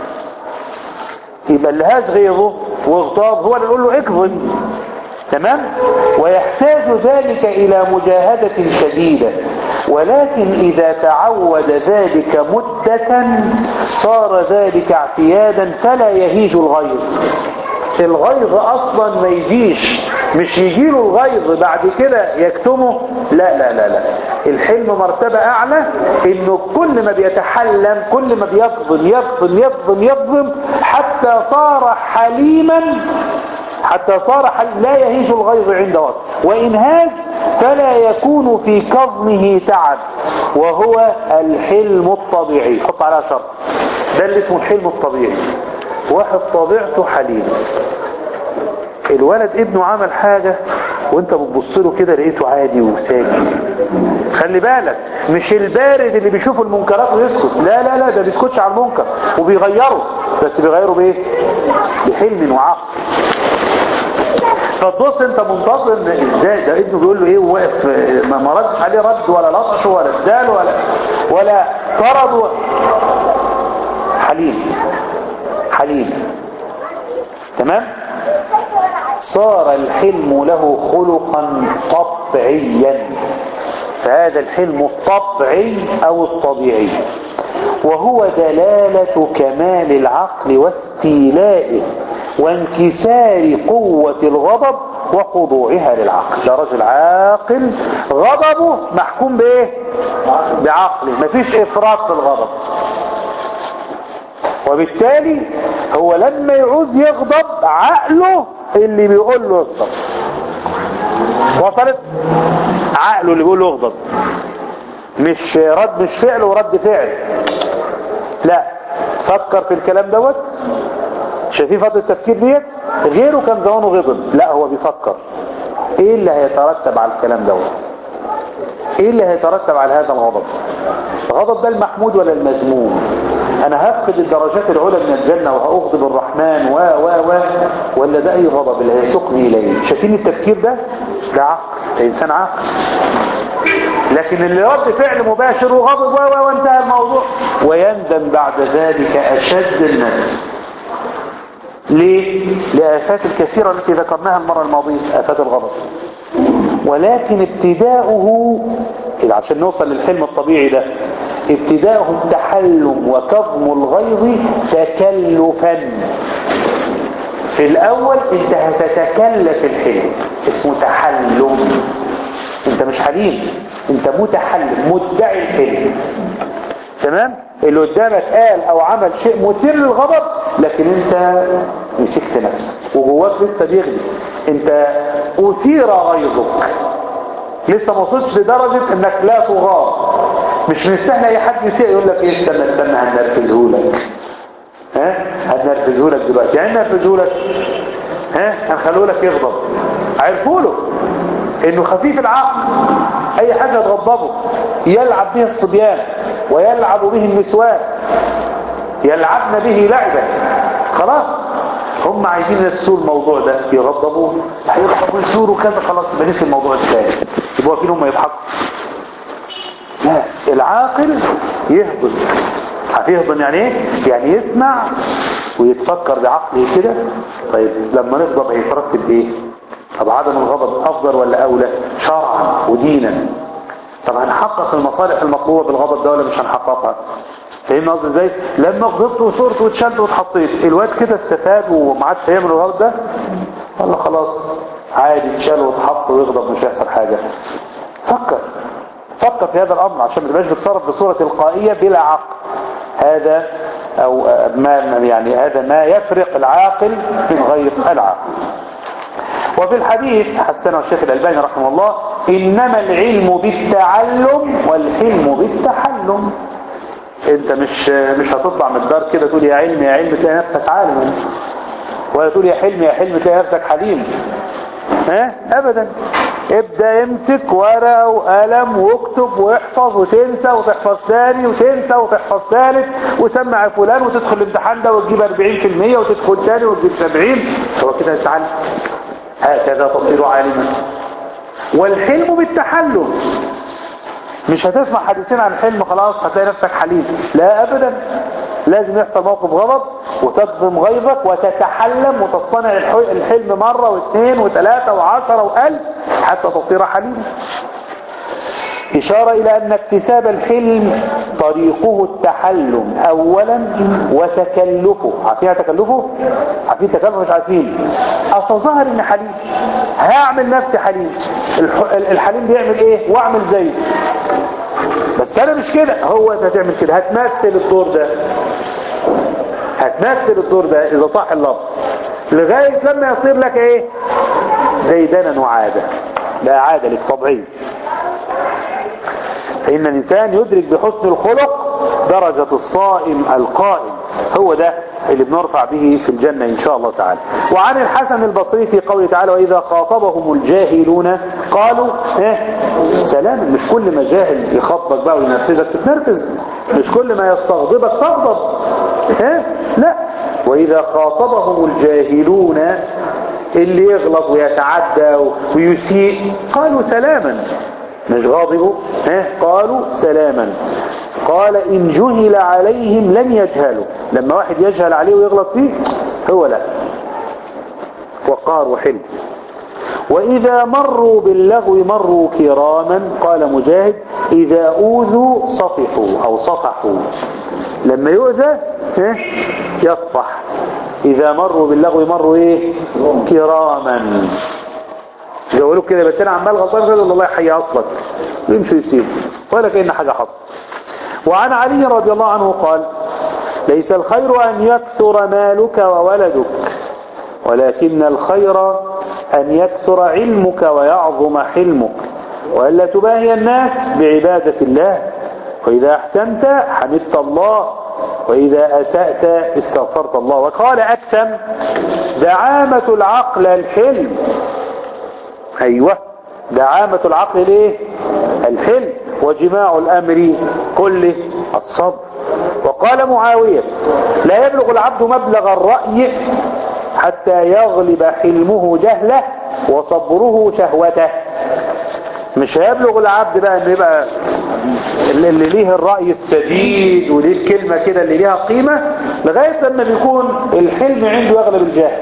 يبقى اللي هاج غيظه واغتاظ هو اللي يقول له اكظم تمام ويحتاج ذلك إلى مجاهدة شديدة ولكن إذا تعود ذلك مدة صار ذلك اعتيادا فلا يهيج الغيظ الغيظ اصلا ما يجيش مش يجيله الغيظ بعد كده يكتمه لا لا لا لا الحلم مرتبة اعلى انه كل ما بيتحلم كل ما بيقضم يقضم يقضم يقضم حتى صار حليما حتى صار حل لا يهيج الغيظ عند وصف وإن هاج فلا يكون في كظمه تعب وهو الحلم الطبيعي حط عليها شرط ده اللي اسمه الحلم الطبيعي واحد طبيعته حليم الولد ابنه عمل حاجة وانت بتبص له كده لقيته عادي وساكت خلي بالك مش البارد اللي بيشوف المنكرات ويسكت لا لا لا ده بيسكتش على المنكر وبيغيره بس بيغيره بايه بحلم وعقل فتبص انت منتظر ازاي ده ابنه بيقول له ايه وواقف ما ما ردش عليه رد ولا لطش ولا اداله ولا ولا طرد ولا حليم حليم تمام صار الحلم له خلقا طبيعيا فهذا الحلم الطبيعي او الطبيعي وهو دلالة كمال العقل واستيلائه وانكسار قوة الغضب وخضوعها للعقل ده رجل عاقل غضبه محكوم بايه بعقله مفيش افراط في الغضب وبالتالي هو لما يعوز يغضب عقله اللي بيقول له اغضب وصلت عقله اللي بيقول له اغضب مش رد مش فعل ورد فعل لا فكر في الكلام دوت شايفين فترة التفكير ديت غيره كان زمانه غضب لا هو بيفكر ايه اللي هيترتب على الكلام دوت ايه اللي هيترتب على هذا الغضب الغضب ده المحمود ولا المذموم انا هفقد الدرجات العلى من الجنة وهأغضب الرحمن و و و ولا ده اي غضب اللي هيسوقني اليه شايفين التفكير ده ده عقل ده انسان عقل لكن اللي رد فعل مباشر وغضب و و وانتهى الموضوع ويندم بعد ذلك اشد الندم ليه؟ لآفات الكثيرة التي ذكرناها المرة الماضية آفات الغضب ولكن ابتداؤه عشان نوصل للحلم الطبيعي ده ابتداؤه التحلم وكظم الغيظ تكلفا في الأول انت هتتكلف الحلم اسمه تحلم انت مش حليم انت متحلم مدعي الحلم تمام اللي قدامك قال او عمل شيء مثير للغضب لكن انت مسكت نفسك وجواك لسه بيغلي انت اثير غيظك لسه ما وصلتش لدرجة انك لا تغار مش من السهل اي حد يسيء يقول لك ايه استنى استنى هنرفزه لك ها هنرفزه لك دلوقتي يعني هنرفزه لك ها هنخلوه لك يغضب عرفوا له انه خفيف العقل اي حاجة تغضبه يلعب به الصبيان ويلعب به النسوان يلعبن به لعبا خلاص هم عايزين ينسوا الموضوع ده يغضبوه هيغضبوا يسوروا كذا خلاص يبقى نسي الموضوع الثاني يبقوا واقفين هم يضحكوا لا العاقل يهضم هيهضم يعني ايه يعني يسمع ويتفكر بعقله كده طيب لما نغضب هيترتب ايه طب عدم الغضب افضل ولا اولى شرعا ودينا طب هنحقق المصالح المطلوبة بالغضب ده ولا مش هنحققها فهمنا قصدي ازاي لما غضبت وصرت واتشلت واتحطيت الواد كده استفاد وما عادش هيعمل الغضب ده والله خلاص عادي اتشال واتحط ويغضب مش هيحصل حاجة فكر فكر في هذا الامر عشان ما تبقاش بتصرف بصورة تلقائية بلا عقل هذا او ما يعني هذا ما يفرق العاقل من غير العاقل وفي الحديث حسنه الشيخ الألباني رحمه الله إنما العلم بالتعلم والحلم بالتحلم انت مش مش هتطلع من الدار كده تقول يا علم يا علم تلاقي نفسك عالم ولا تقول يا حلم يا حلم تلاقي نفسك حليم ها ابدا ابدأ امسك ورقة وقلم واكتب واحفظ وتنسى وتحفظ تاني وتنسى وتحفظ ثالث وسمع فلان وتدخل الامتحان ده وتجيب 40% وتدخل تاني وتجيب 70 هو كده تتعلم هكذا تصير عالما والحلم بالتحلم مش هتسمع حديثين عن الحلم خلاص هتلاقي نفسك حليم لا ابدا لازم يحصل موقف غضب وتضم غيظك وتتحلم وتصطنع الحلم مرة واثنين وثلاثة وعشرة وألف حتى تصير حليما إشارة إلى أن اكتساب الحلم طريقه التحلم أولا وتكلفه عارفين تكلفه؟ عارفين تكلفه مش عارفين أتظاهر إن حليم هعمل نفسي حليم الحليم بيعمل إيه؟ وأعمل زيه بس أنا مش كده هو أنت هتعمل كده هتمثل الدور ده هتمثل الدور ده إذا صح اللفظ لغاية لما يصير لك إيه؟ ديدنا وعادة لا عادة لك طبيعية فإن الإنسان يدرك بحسن الخلق درجة الصائم القائم هو ده اللي بنرفع به في الجنة إن شاء الله تعالى وعن الحسن البصري في قوله تعالى وإذا خاطبهم الجاهلون قالوا إيه سلام مش كل ما جاهل يخاطبك بقى وينرفزك تتنرفز مش كل ما يستغضبك تغضب إيه لا وإذا خاطبهم الجاهلون اللي يغلط ويتعدى ويسيء قالوا سلاما مش غاضبوا ها قالوا سلاما قال إن جهل عليهم لن يجهلوا لما واحد يجهل عليه ويغلط فيه هو لا وقار وحلم وإذا مروا باللغو مروا كراما قال مجاهد إذا أوذوا صفحوا أو صفحوا لما يؤذى يصفح إذا مروا باللغو مروا إيه كراما يقولوا كده بس انا عمال غلطان كده الله يحيي اصلك ويمشوا يسيبوا ولا كأن حاجة حصل وعن علي رضي الله عنه قال ليس الخير أن يكثر مالك وولدك ولكن الخير أن يكثر علمك ويعظم حلمك وألا تباهي الناس بعبادة الله وإذا أحسنت حمدت الله وإذا أسأت استغفرت الله وقال أكثم دعامة العقل الحلم أيوة دعامة العقل ليه الحلم وجماع الأمر كله الصبر وقال معاوية لا يبلغ العبد مبلغ الرأي حتى يغلب حلمه جهله وصبره شهوته مش هيبلغ العبد بقى انه يبقى اللي ليه الرأي السديد وليه الكلمة كده اللي ليها قيمة لغاية لما بيكون الحلم عنده يغلب الجهل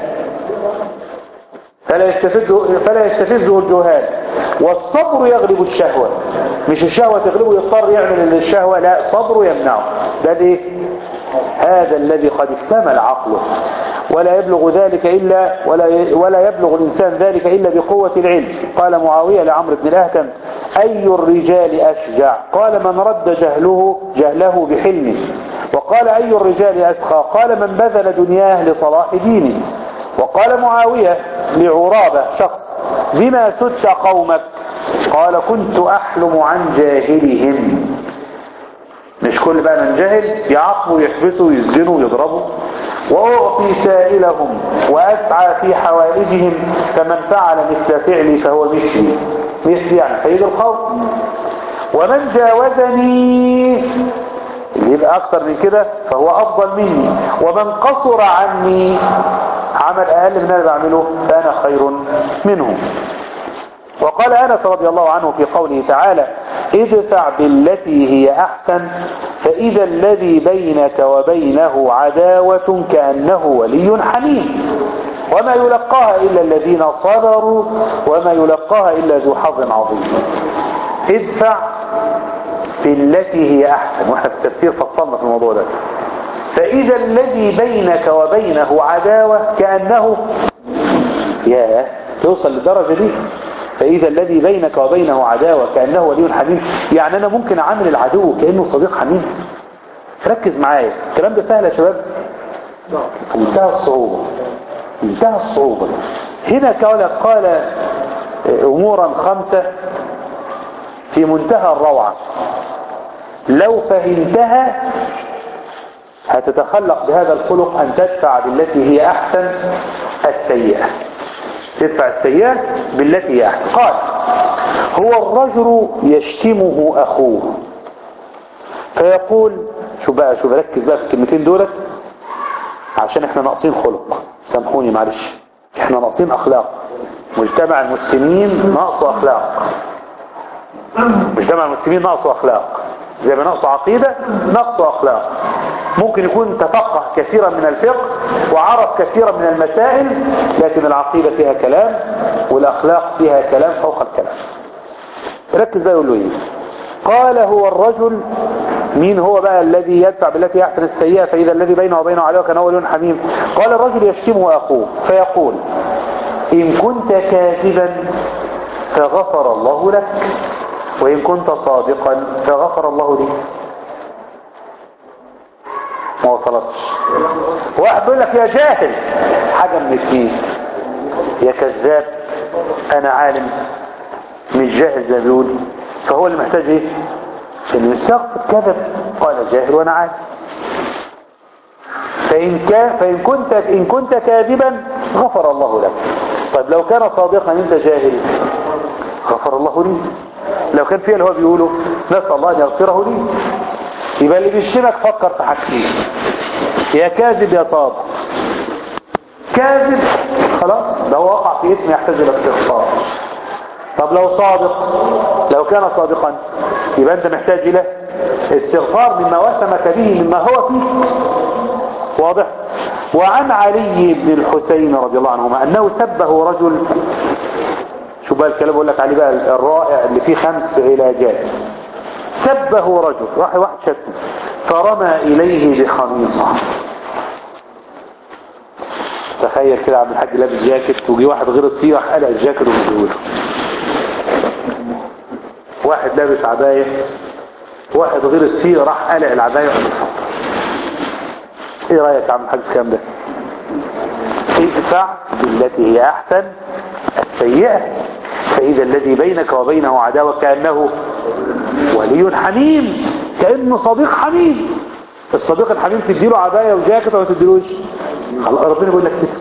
فلا يستفزه, فلا يستفزه الجهال والصبر يغلب الشهوة مش الشهوة تغلبه يضطر يعمل الشهوة لا صبره يمنعه ده ليه هذا الذي قد اكتمل عقله ولا يبلغ ذلك إلا ولا ولا يبلغ الإنسان ذلك إلا بقوة العلم قال معاوية لعمرو بن الأهتم أي الرجال أشجع قال من رد جهله جهله بحلمه وقال أي الرجال أسخى قال من بذل دنياه لصلاح دينه وقال معاوية لعرابة شخص بما سدت قومك قال كنت أحلم عن جاهلهم مش كل بقى من جاهل يعاقبوا يحبسوا يسجنوا يضربوا وأعطي سائلهم وأسعى في حوائجهم فمن فعل مثل فعلي فهو مثلي مثلي يعني سيد القوم ومن جاوزني اللي يبقى أكتر من كده فهو أفضل مني ومن قصر عني عمل أقل من أنا بعمله فأنا خير منه وقال أنس رضي الله عنه في قوله تعالى ادفع بالتي هي أحسن فإذا الذي بينك وبينه عداوة كأنه ولي حميم وما يلقاها إلا الذين صبروا وما يلقاها إلا ذو حظ عظيم ادفع بالتي هي أحسن واحنا في التفسير فصلنا في الموضوع ده فإذا الذي بينك وبينه عداوة كأنه يا توصل للدرجة دي فإذا الذي بينك وبينه عداوة كأنه ولي حميم يعني أنا ممكن أعامل العدو كأنه صديق حميم ركز معايا الكلام ده سهل يا شباب في منتهى الصعوبة منتهى الصعوبة هنا قال قال أمورا خمسة في منتهى الروعة لو فهمتها هتتخلق بهذا الخلق أن تدفع بالتي هي أحسن السيئة تدفع السيئة بالتي هي أحسن قال هو الرجل يشتمه أخوه فيقول شو بقى شو ركز بقى في الكلمتين دولت عشان احنا ناقصين خلق سامحوني معلش احنا ناقصين اخلاق مجتمع المسلمين ناقصه اخلاق مجتمع المسلمين ناقصه اخلاق زي ما ناقصه عقيدة ناقصه اخلاق ممكن يكون تفقه كثيرا من الفقه وعرف كثيرا من المسائل لكن العقيدة فيها كلام والاخلاق فيها كلام فوق الكلام ركز بقى يقول له ايه قال هو الرجل مين هو بقى الذي يدفع بالتي يحسن السيئة فإذا الذي بينه وبينه عداوة كان أول حميم قال الرجل يشتمه أخوه فيقول إن كنت كاذبا فغفر الله لك وإن كنت صادقا فغفر الله لي ما وصلتش واحد بيقول لك يا جاهل حاجة من الاثنين يا كذاب أنا عالم مش جاهل زي ما بيقول فهو اللي محتاج ايه انه يستغفر كذب قال جاهل وانا عالم فإن, كان فإن كنت إن كنت كاذبا غفر الله لك طيب لو كان صادقا انت جاهل غفر الله لي لو كان فيه اللي هو بيقوله نسأل الله ان يغفره لي يبقى اللي بيشتمك فكر في حاجتين يا كاذب يا صادق كاذب خلاص ده هو وقع في اثم يحتاج الى استغفار طب لو صادق لو كان صادقا يبقى انت محتاج الى استغفار مما وسمك به مما هو فيه واضح وعن علي بن الحسين رضي الله عنهما انه سبه رجل شو بقى الكلام بقول لك عليه بقى الرائع اللي فيه خمس علاجات سبه رجل راح واحد شتم فرمى اليه بخميصه تخيل كده عبد الحاج لابس جاكيت وجي واحد غلط فيه راح قلع الجاكيت ومديهوله واحد لابس عباية واحد غلط فيه راح قلع العباية وقال ايه رأيك يا عم الحاج الكلام ده ادفع بالتي هي احسن السيئة فاذا الذي بينك وبينه عداوة كأنه ولي حميم كأنه صديق حميم الصديق الحميم تديله عباية وجاكيت ولا تديلوش ربنا يقول لك كده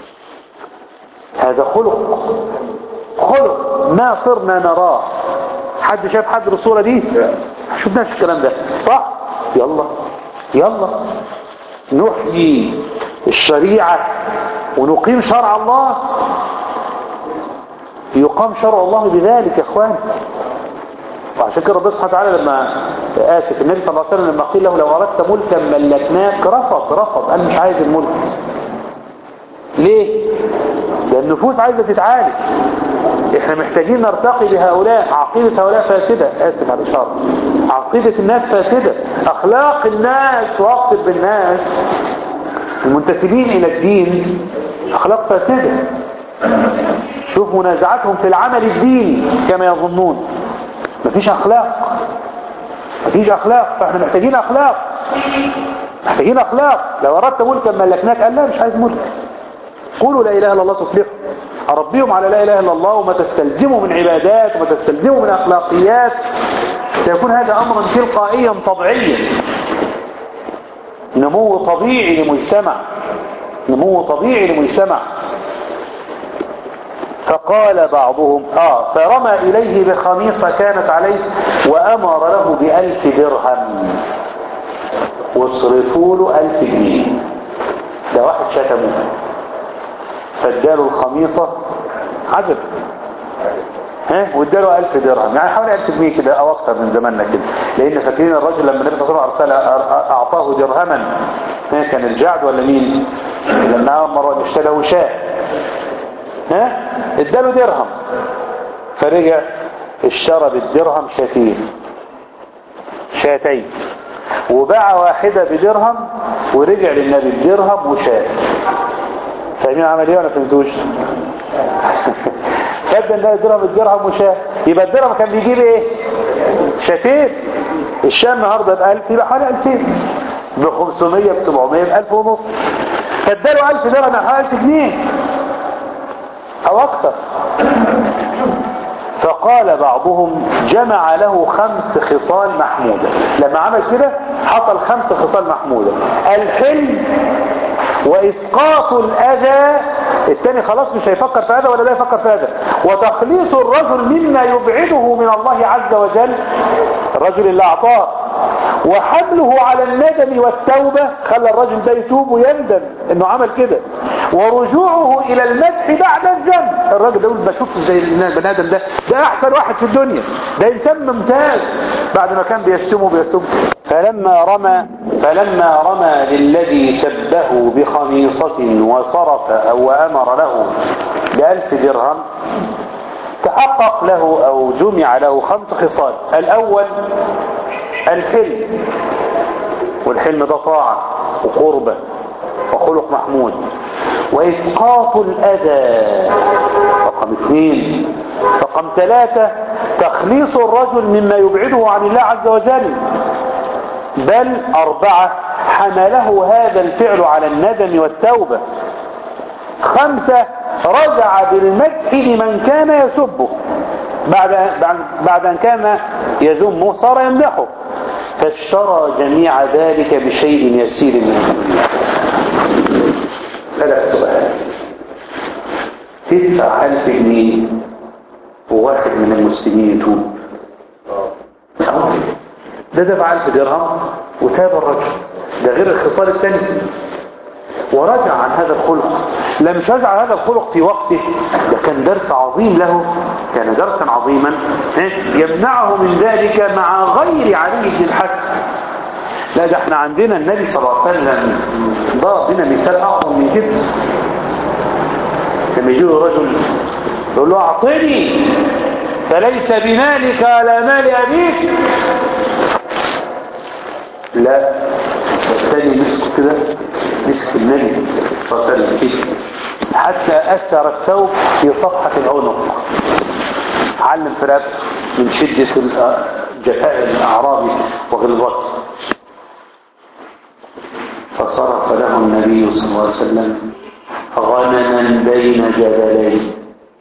هذا خلق خلق ما صرنا نراه حد شاف حد الصورة دي شفناش الكلام ده صح يلا يلا نحيي الشريعة ونقيم شرع الله يقام شرع الله بذلك يا اخوان وعشان كده ربنا سبحانه وتعالى لما آسف النبي صلى الله عليه وسلم لما قيل له لو أردت ملكا ملكناك رفض رفض قال مش عايز الملك ليه؟ لأن النفوس عايزة تتعالج احنا محتاجين نرتقي بهؤلاء عقيدة هؤلاء فاسدة آسف على الإشارة عقيدة الناس فاسدة أخلاق الناس واقف بالناس المنتسبين إلى الدين أخلاق فاسدة شوف منازعتهم في العمل الديني كما يظنون مفيش أخلاق مفيش أخلاق فاحنا محتاجين أخلاق محتاجين أخلاق لو أردت ملكا ملكناك قال لا مش عايز ملك قولوا لا إله إلا الله تفلحوا أربيهم على لا إله إلا الله وما تستلزموا من عبادات وما تستلزموا من أخلاقيات سيكون هذا أمرا تلقائيا طبيعيا نمو طبيعي لمجتمع نمو طبيعي لمجتمع فقال بعضهم آه فرمى إليه بخميصة كانت عليه وأمر له بألف درهم واصرفوا له ألف جنيه ده واحد شتمه فاداله الخميصة عجب ها واداله 1000 درهم يعني حوالي 1000 جنيه كده او اكتر من زماننا كده لان فاكرين الرجل لما النبي صلى الله عليه وسلم اعطاه درهما ها كان الجعد ولا مين لما امر اشترى له شاة ها اداله درهم فرجع اشترى بالدرهم شاتين شاتين وباع واحدة بدرهم ورجع للنبي بدرهم وشاة فاهمين عمل ايه ولا فهمتوش فادى النبي درهم الدرهم وشاة يبقى الدرهم كان بيجيب ايه شاتين الشاة النهارده ب 1000 يبقى حوالي 2000 ب 500 ب 700 ب 1000 ونص فاداله 1000 درهم حوالي 1000 جنيه او اكتر فقال بعضهم جمع له خمس خصال محمودة لما عمل كده حصل خمس خصال محمودة الحلم وإسقاط الأذى التاني خلاص مش هيفكر في هذا ولا ده يفكر في هذا وتخليص الرجل مما يبعده من الله عز وجل الرجل اللي أعطاه وحمله على الندم والتوبة خلى الرجل ده يتوب ويندم انه عمل كده ورجوعه الى المدح بعد الذنب الراجل ده يقول ما شفتش زي البني ادم ده ده احسن واحد في الدنيا ده انسان ممتاز بعد ما كان بيشتمه بيشتمه فلما رمى فلما رمى للذي سبه بخميصة وصرف او وامر له بألف درهم تحقق له او جمع له خمس خصال الاول الحلم والحلم ده طاعة وقربة وخلق محمود وإسقاط الأذى رقم اثنين رقم ثلاثة تخليص الرجل مما يبعده عن الله عز وجل بل أربعة حمله هذا الفعل على الندم والتوبة خمسة رجع بالمدح لمن كان يسبه بعد بعد أن كان يذمه صار يمدحه فاشترى جميع ذلك بشيء يسير من الدنيا سألك سؤال تدفع ألف جنيه وواحد من المسلمين يتوب ده دفع ألف درهم وتاب الرجل ده غير الخصال الثاني ورجع عن هذا الخلق لم يرجع هذا الخلق في وقته ده كان درس عظيم له كان درسا عظيما يمنعه من ذلك مع غير علي بن الحسن لا ده احنا عندنا النبي صلى الله عليه وسلم ضرب بنا مثال اعظم من كده لما يجي رجل يقول له اعطني فليس بمالك على مال ابيك لا الثاني مسكه كده مسك النبي صلى الله عليه وسلم كده حتى اثر الثوب في صفحه العنق علم في رقبته من شده جفاء الاعرابي وغلظته فصرف له النبي صلى الله عليه وسلم غنما بين جبلين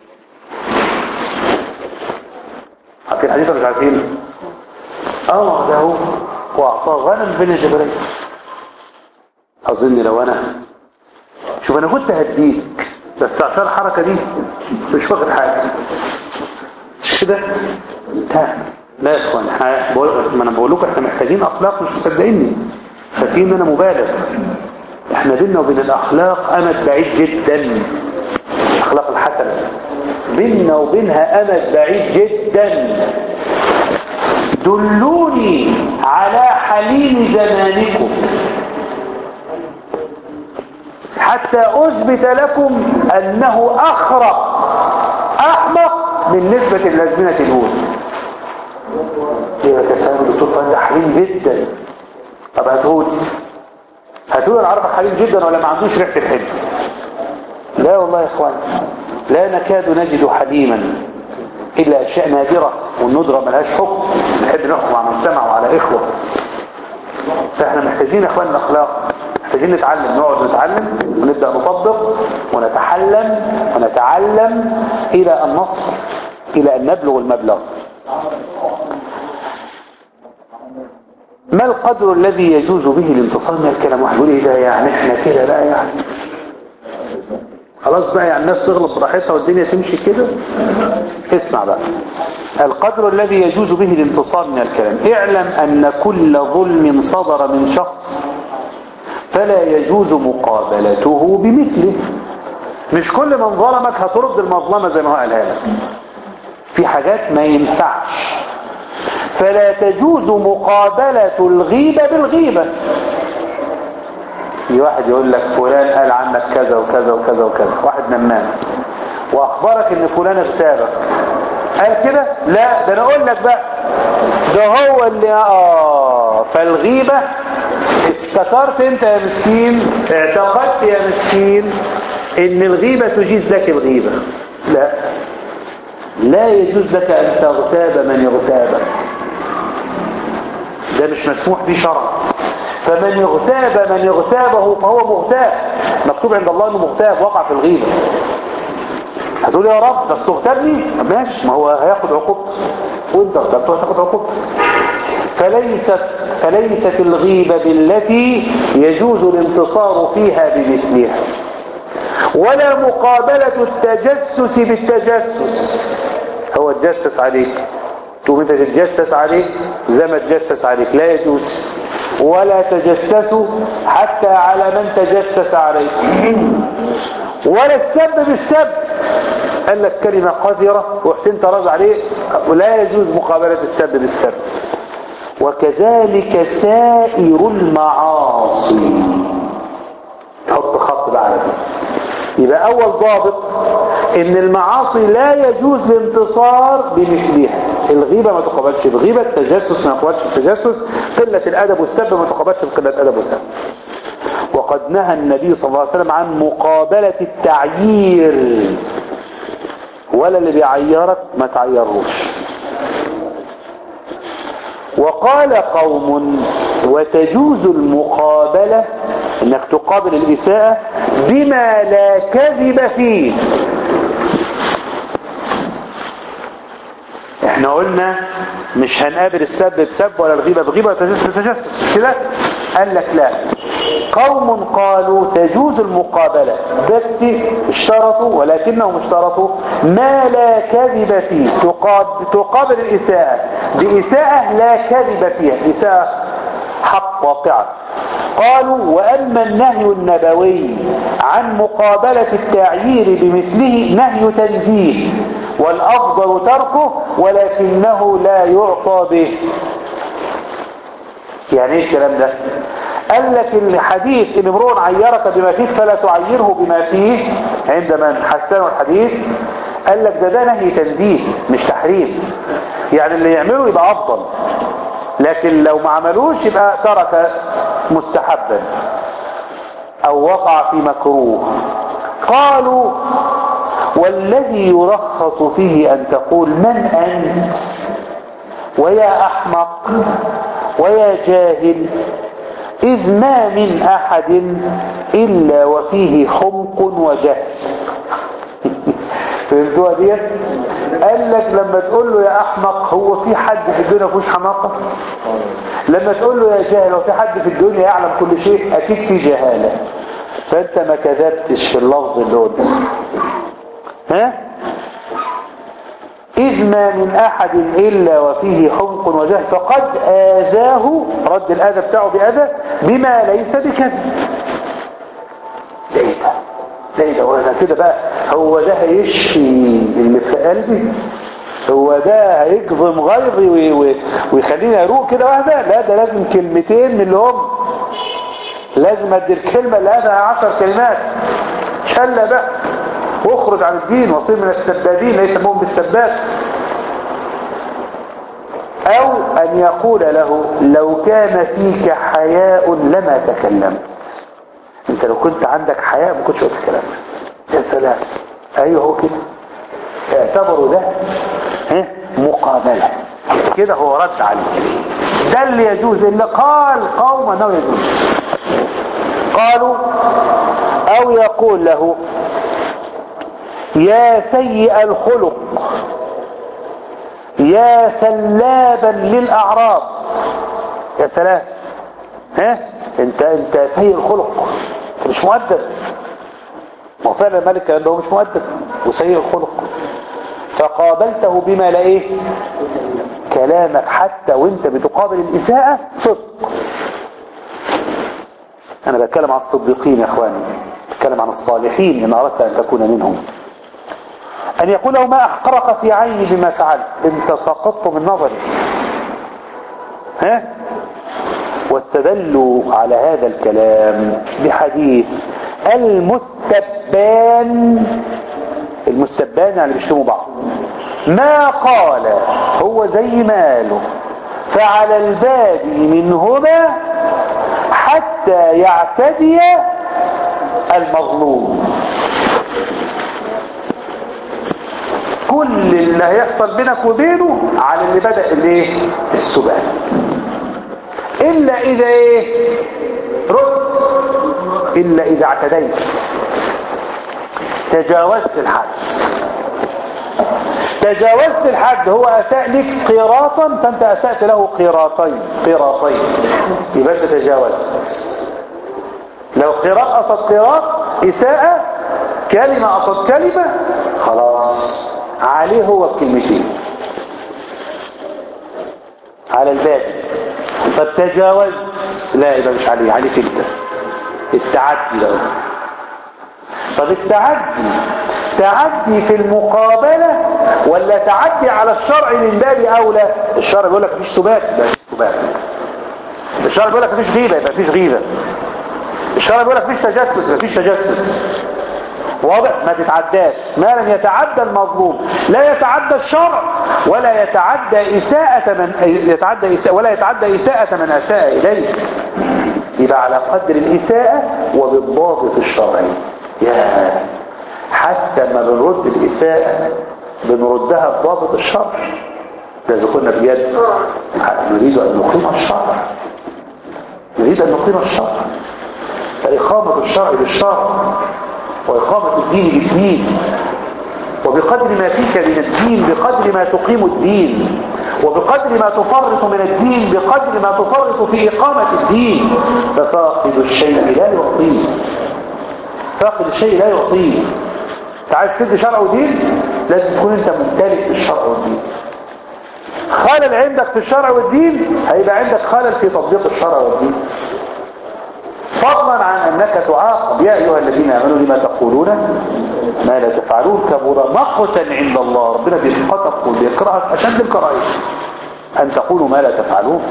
عارفين الحديث ولا مش عارفين اه ده هو واعطاه غنم بين جبلين اظن لو انا شوف انا كنت هديك بس عشان الحركه دي مش واخد حاجه مش كده لا يا اخوان ما انا بقول لكم احنا محتاجين اخلاق مش مصدقيني فاكرين انا مبالغ احنا بينا وبين الاخلاق امد بعيد جدا الاخلاق الحسنه بينا وبينها امد بعيد جدا دلوني على حليم زمانكم حتى اثبت لكم انه اخرق احمق من نسبة الازمنة الاولى يبقى كسام الدكتور ده حليم جدا طب هتقول هتقول العرب حليم جدا ولا ما عندوش ريحة الحلم لا والله يا اخوان لا نكاد نجد حليما الا اشياء نادرة والندرة ملهاش حكم نحب نحكم على المجتمع وعلى اخوة فاحنا محتاجين يا اخوان الاخلاق محتاجين نتعلم نقعد نتعلم ونبدأ نطبق ونتحلم ونتعلم الى ان نصل الى ان نبلغ المبلغ ما القدر الذي يجوز به الانتصال من الكلام واحد يقول ايه ده يعني احنا كده بقى يعني خلاص بقى يعني الناس تغلب براحتها والدنيا تمشي كده اسمع بقى القدر الذي يجوز به الانتصال من الكلام اعلم ان كل ظلم صدر من شخص فلا يجوز مقابلته بمثله مش كل من ظلمك هترد المظلمة زي ما هو قالها لك في حاجات ما ينفعش فلا تجوز مقابلة الغيبة بالغيبة في واحد يقول لك فلان قال عنك كذا وكذا وكذا وكذا واحد نمام واخبرك ان فلان اغتابك قال كده لا ده انا اقول لك بقى ده هو اللي اه فالغيبة افتكرت انت يا مسكين اعتقدت يا مسكين ان الغيبة تجيز لك الغيبة لا لا يجوز لك ان تغتاب من يغتابك ده مش مسموح به شرعا فمن يغتاب من يغتابه فهو مغتاب مكتوب عند الله انه مغتاب وقع في الغيبة هتقول يا رب بس تغتبني ماشي ما هو هياخد عقوبته وانت اغتبته هتاخد عقوبته فليست فليست الغيبة بالتي يجوز الانتصار فيها بمثلها ولا مقابلة التجسس بالتجسس هو تجسس عليك تقوم انت تتجسس عليك زي ما تجسس عليك لا يجوز ولا تجسسوا حتى على من تجسس عليك ولا السب بالسب قال لك كلمة قذرة ورحت انت راض عليه ولا يجوز مقابلة السب بالسب وكذلك سائر المعاصي حط خط بقى على دي يبقى اول ضابط ان المعاصي لا يجوز الانتصار بمثلها الغيبة ما تقابلش الغيبة التجسس ما تقابلش التجسس قلة الادب والسب ما تقابلش بقلة الادب والسب وقد نهى النبي صلى الله عليه وسلم عن مقابلة التعيير ولا اللي بيعيرك ما تعيرهوش وقال قوم وتجوز المقابلة انك تقابل الاساءة بما لا كذب فيه احنا قلنا مش هنقابل السب بسب ولا الغيبة بغيبة ولا التجسس بتجسس كده قال لك لا قوم قالوا تجوز المقابلة بس اشترطوا ولكنهم اشترطوا ما لا كذب فيه تقابل, تقابل الإساءة بإساءة لا كذب فيها إساءة حق واقعة قالوا وأما النهي النبوي عن مقابلة التعيير بمثله نهي تنزيه والأفضل تركه ولكنه لا يعطى به يعني ايه الكلام ده قال لك الحديث ان امرؤ عيرك بما فيه فلا تعيره بما فيه عند من حسنوا الحديث قال لك ده ده نهي تنزيه مش تحريم يعني اللي يعمله يبقى افضل لكن لو ما عملوش يبقى ترك مستحبا او وقع في مكروه قالوا والذي يرخص فيه ان تقول من انت ويا احمق ويا جاهل إذ ما من أحد إلا وفيه حمق وجهل فهمتوها دي قال لك لما تقول له يا أحمق هو في حد في الدنيا فيهوش حماقة لما تقول له يا جاهل هو في حد في الدنيا يعلم كل شيء أكيد في جهالة فأنت ما كذبتش في اللفظ اللي قلته ها إذ ما من أحد إلا وفيه حمق وجهل فقد آذاه رد الآذى بتاعه بأذى بما ليس بكذب ده ايه ده ده ايه ده وانا كده بقى هو ده هيشفي اللي في قلبي هو ده هيكظم غيظي ويخليني اروق كده واحده لا ده لازم كلمتين من اللي هم لازم ادي الكلمه اللي هذا عشر كلمات شله بقى واخرج عن الدين وصير من السبابين ليس يسمون بالسباب او ان يقول له لو كان فيك حياء لما تكلمت انت لو كنت عندك حياء ما كنتش قلت الكلام يا سلام ايوه هو كده اعتبروا ده ها مقابله كده هو رد عليه ده اللي يجوز اللي قال قوم انه يجوز قالوا او يقول له يا سيء الخلق يا سلابا للأعراض يا سلام ها انت انت سيء الخلق انت مش مؤدب ما فعلا الملك كان هو مش مؤدب وسيء الخلق فقابلته بما لا ايه كلامك حتى وانت بتقابل الإساءة صدق انا بتكلم عن الصديقين يا اخواني بتكلم عن الصالحين ان اردت ان تكون منهم أن يقول له ما أحقرك في عيني بما فعلت انت سقطت من نظري ها واستدلوا على هذا الكلام بحديث المستبان المستبان يعني بيشتموا بعض ما قال هو زي ماله فعلى البادي منهما حتى يعتدي المظلوم كل اللي هيحصل بينك وبينه على اللي بدأ الايه السبان الا اذا ايه رد الا اذا اعتديت تجاوزت الحد تجاوزت الحد هو أساء لك قيراطا فأنت أسأت له قيراطين قيراطين يبقى أنت تجاوزت لو قراء قصد قراء إساءة كلمة قصد كلمة خلاص عليه هو بكلمتين على الباب طب تجاوزت لا يبقى مش عليه عليك انت التعدي بقى طب التعدي تعدي في المقابلة ولا تعدي على الشرع من باب أولى الشرع بيقول لك مفيش سبات يبقى مفيش سبات الشرع بيقول لك مفيش غيبة يبقى مفيش غيبة الشرع بيقول لك مفيش تجسس يبقى مفيش تجسس واضح ما تتعداش ما لم يتعدى المظلوم لا يتعدى الشرع ولا يتعدى إساءة من يتعدى إساءة ولا يتعدى إساءة من أساء إليه يبقى على قدر الإساءة وبالضابط الشرعي يا حتى ما بنرد الإساءة بنردها بضابط الشرع إذا كنا بجد نريد أن نقيم الشرع نريد أن نقيم الشرع فإقامة الشرع بالشرع وإقامة الدين بالدين وبقدر ما فيك من الدين بقدر ما تقيم الدين وبقدر ما تفرط من الدين بقدر ما تفرط في إقامة الدين ففاقد الشيء لا يعطيه فاقد الشيء لا يعطيه انت عايز تدي شرع ودين لازم تكون انت ممتلك بالشرع والدين خلل عندك في الشرع والدين هيبقى عندك خلل في تطبيق الشرع والدين فضلا عن انك تعاقب يا ايها الذين امنوا لما تقولون ما لا تفعلون كبر مقتا عند الله ربنا بيقتك وبيكرهك اشد الكراهيه ان تقولوا ما لا تفعلون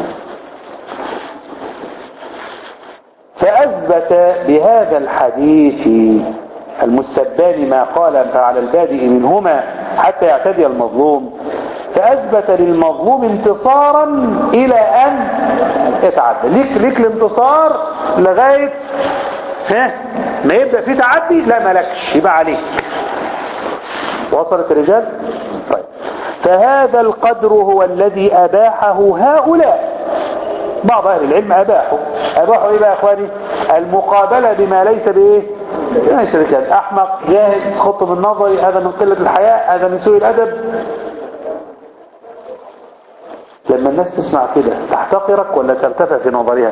فاثبت بهذا الحديث المستبان ما قال على البادئ منهما حتى يعتدي المظلوم فأثبت للمظلوم انتصارا إلى أن يتعدى ليك, ليك الانتصار لغاية ها ما يبدأ في تعدي لا ملكش يبقى عليك وصلت الرجال طيب فهذا القدر هو الذي أباحه هؤلاء بعض أهل العلم أباحوا أباحوا إيه بقى يا أخواني المقابلة بما ليس بإيه ليس بجد أحمق جاهل خط من نظري هذا من قلة الحياء هذا من سوء الأدب لما الناس تسمع كده تحتقرك ولا ترتفع في نظرها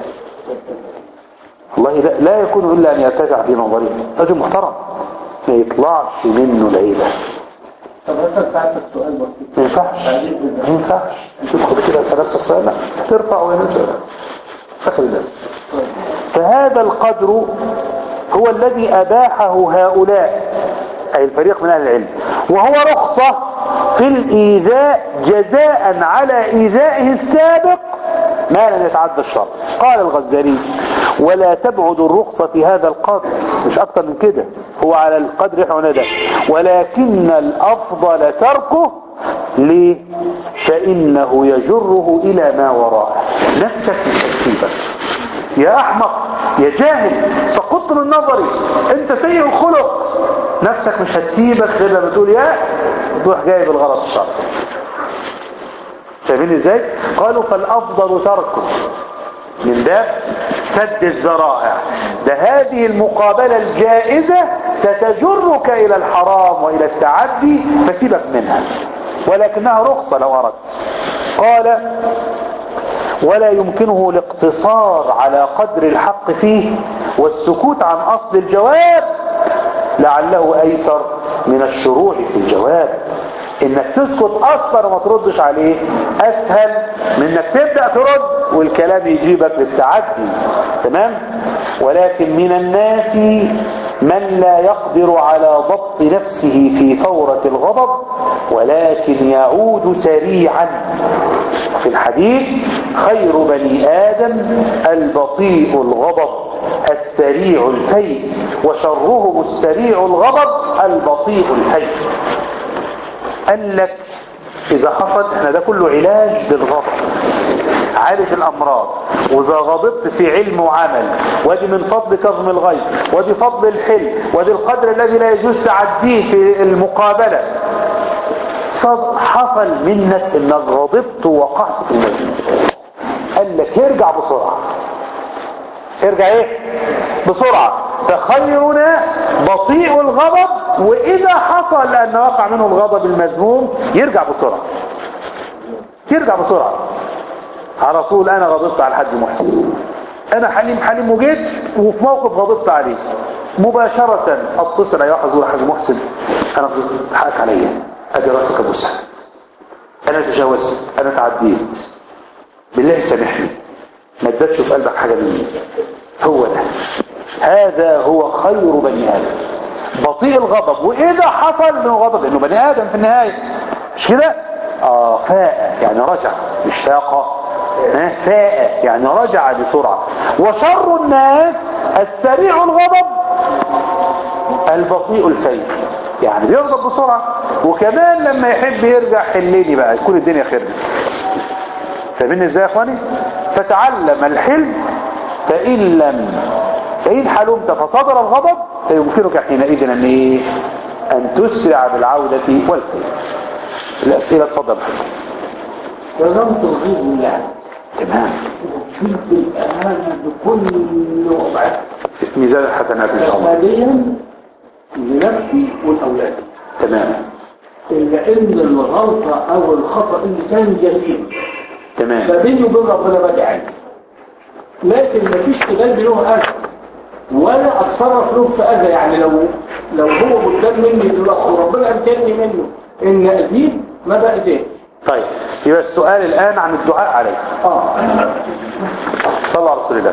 والله لا, لا يكون إلا أن يرتفع في نظرها رجل محترم ما يطلعش منه العيبة طب اسال ساعتك سؤال بسيط ما ينفعش ما ينفعش تدخل كده اسال نفسك سؤال لا ترفع وينزل فخر الناس فهذا القدر هو الذي أباحه هؤلاء أي الفريق من أهل العلم وهو رخصة في الإيذاء جزاء على إيذائه السابق ما لم يتعدى الشرع قال الغزالي ولا تبعد الرخصة في هذا القدر مش أكتر من كده هو على القدر احنا ده ولكن الأفضل تركه ليه فإنه يجره إلى ما وراءه نفسك مش هتسيبك يا أحمق يا جاهل سقطت من نظري انت سيء الخلق نفسك مش هتسيبك غير لما تقول يا تروح جايب الغلط الشرعي شايفين ازاي قالوا فالافضل تركه من باب سد الذرائع ده هذه المقابلة الجائزة ستجرك الى الحرام والى التعدي فسيبك منها ولكنها رخصة لو اردت قال ولا يمكنه الاقتصار على قدر الحق فيه والسكوت عن اصل الجواب لعله ايسر من الشروع في الجواب انك تسكت اصلا وما تردش عليه اسهل من انك تبدأ ترد والكلام يجيبك للتعدي تمام ولكن من الناس من لا يقدر على ضبط نفسه في فورة الغضب ولكن يعود سريعا في الحديث خير بني آدم البطيء الغضب السريع الفيء وشرهم السريع الغضب البطيء الفيء قال لك إذا حصل احنا ده كله علاج للغضب عالج الأمراض وإذا غضبت في علم وعمل ودي من فضل كظم الغيظ ودي فضل الحلم ودي القدر الذي لا يجوز تعديه في المقابلة صد حصل منك انك غضبت ووقعت في المجنون قال لك ارجع بسرعة ارجع ايه بسرعة فخيرنا بطيء الغضب واذا حصل ان وقع منه الغضب المذموم يرجع بسرعة يرجع بسرعة على طول انا غضبت على الحاج محسن انا حليم حليم وجيت وفي موقف غضبت عليه مباشرة اتصل على واحد زور حاج محسن انا غضبت حقك عليا ادي راسك ابوسها انا تجاوزت انا تعديت بالله سامحني ما ادتش في قلبك حاجة مني هو ده هذا هو خير بني ادم بطيء الغضب واذا حصل من الغضب انه بني ادم في النهاية مش كده اه فاء يعني رجع مش فاقة ها؟ فاء يعني رجع بسرعة وشر الناس السريع الغضب البطيء الفيء يعني بيغضب بسرعة وكمان لما يحب يرجع حليني بقى تكون الدنيا خربت فاهمين ازاي يا اخواني فتعلم الحلم فإن لم فإن حلمت فصدر الغضب فيمكنك حينئذ ان ايه ان تسرع بالعودة والخير الاسئلة اتفضل كرمت الغيظ بالله تمام جد الأمانة بكل وضعها ميزان الحسنات ان شاء الله ماديا لنفسي والأولاد تمام إلا إن الغلطة أو الخطأ اللي كان جسيم تمام ما بيني وبين ربنا بدعي عنه لكن مفيش في قلبي له أذى ولا أتصرف له في أذى يعني لو لو هو قدام مني دلوقتي وربنا أمكنني منه إن أزيد ما بأذيه طيب يبقى السؤال الآن عن الدعاء عليه آه صلى على رسول الله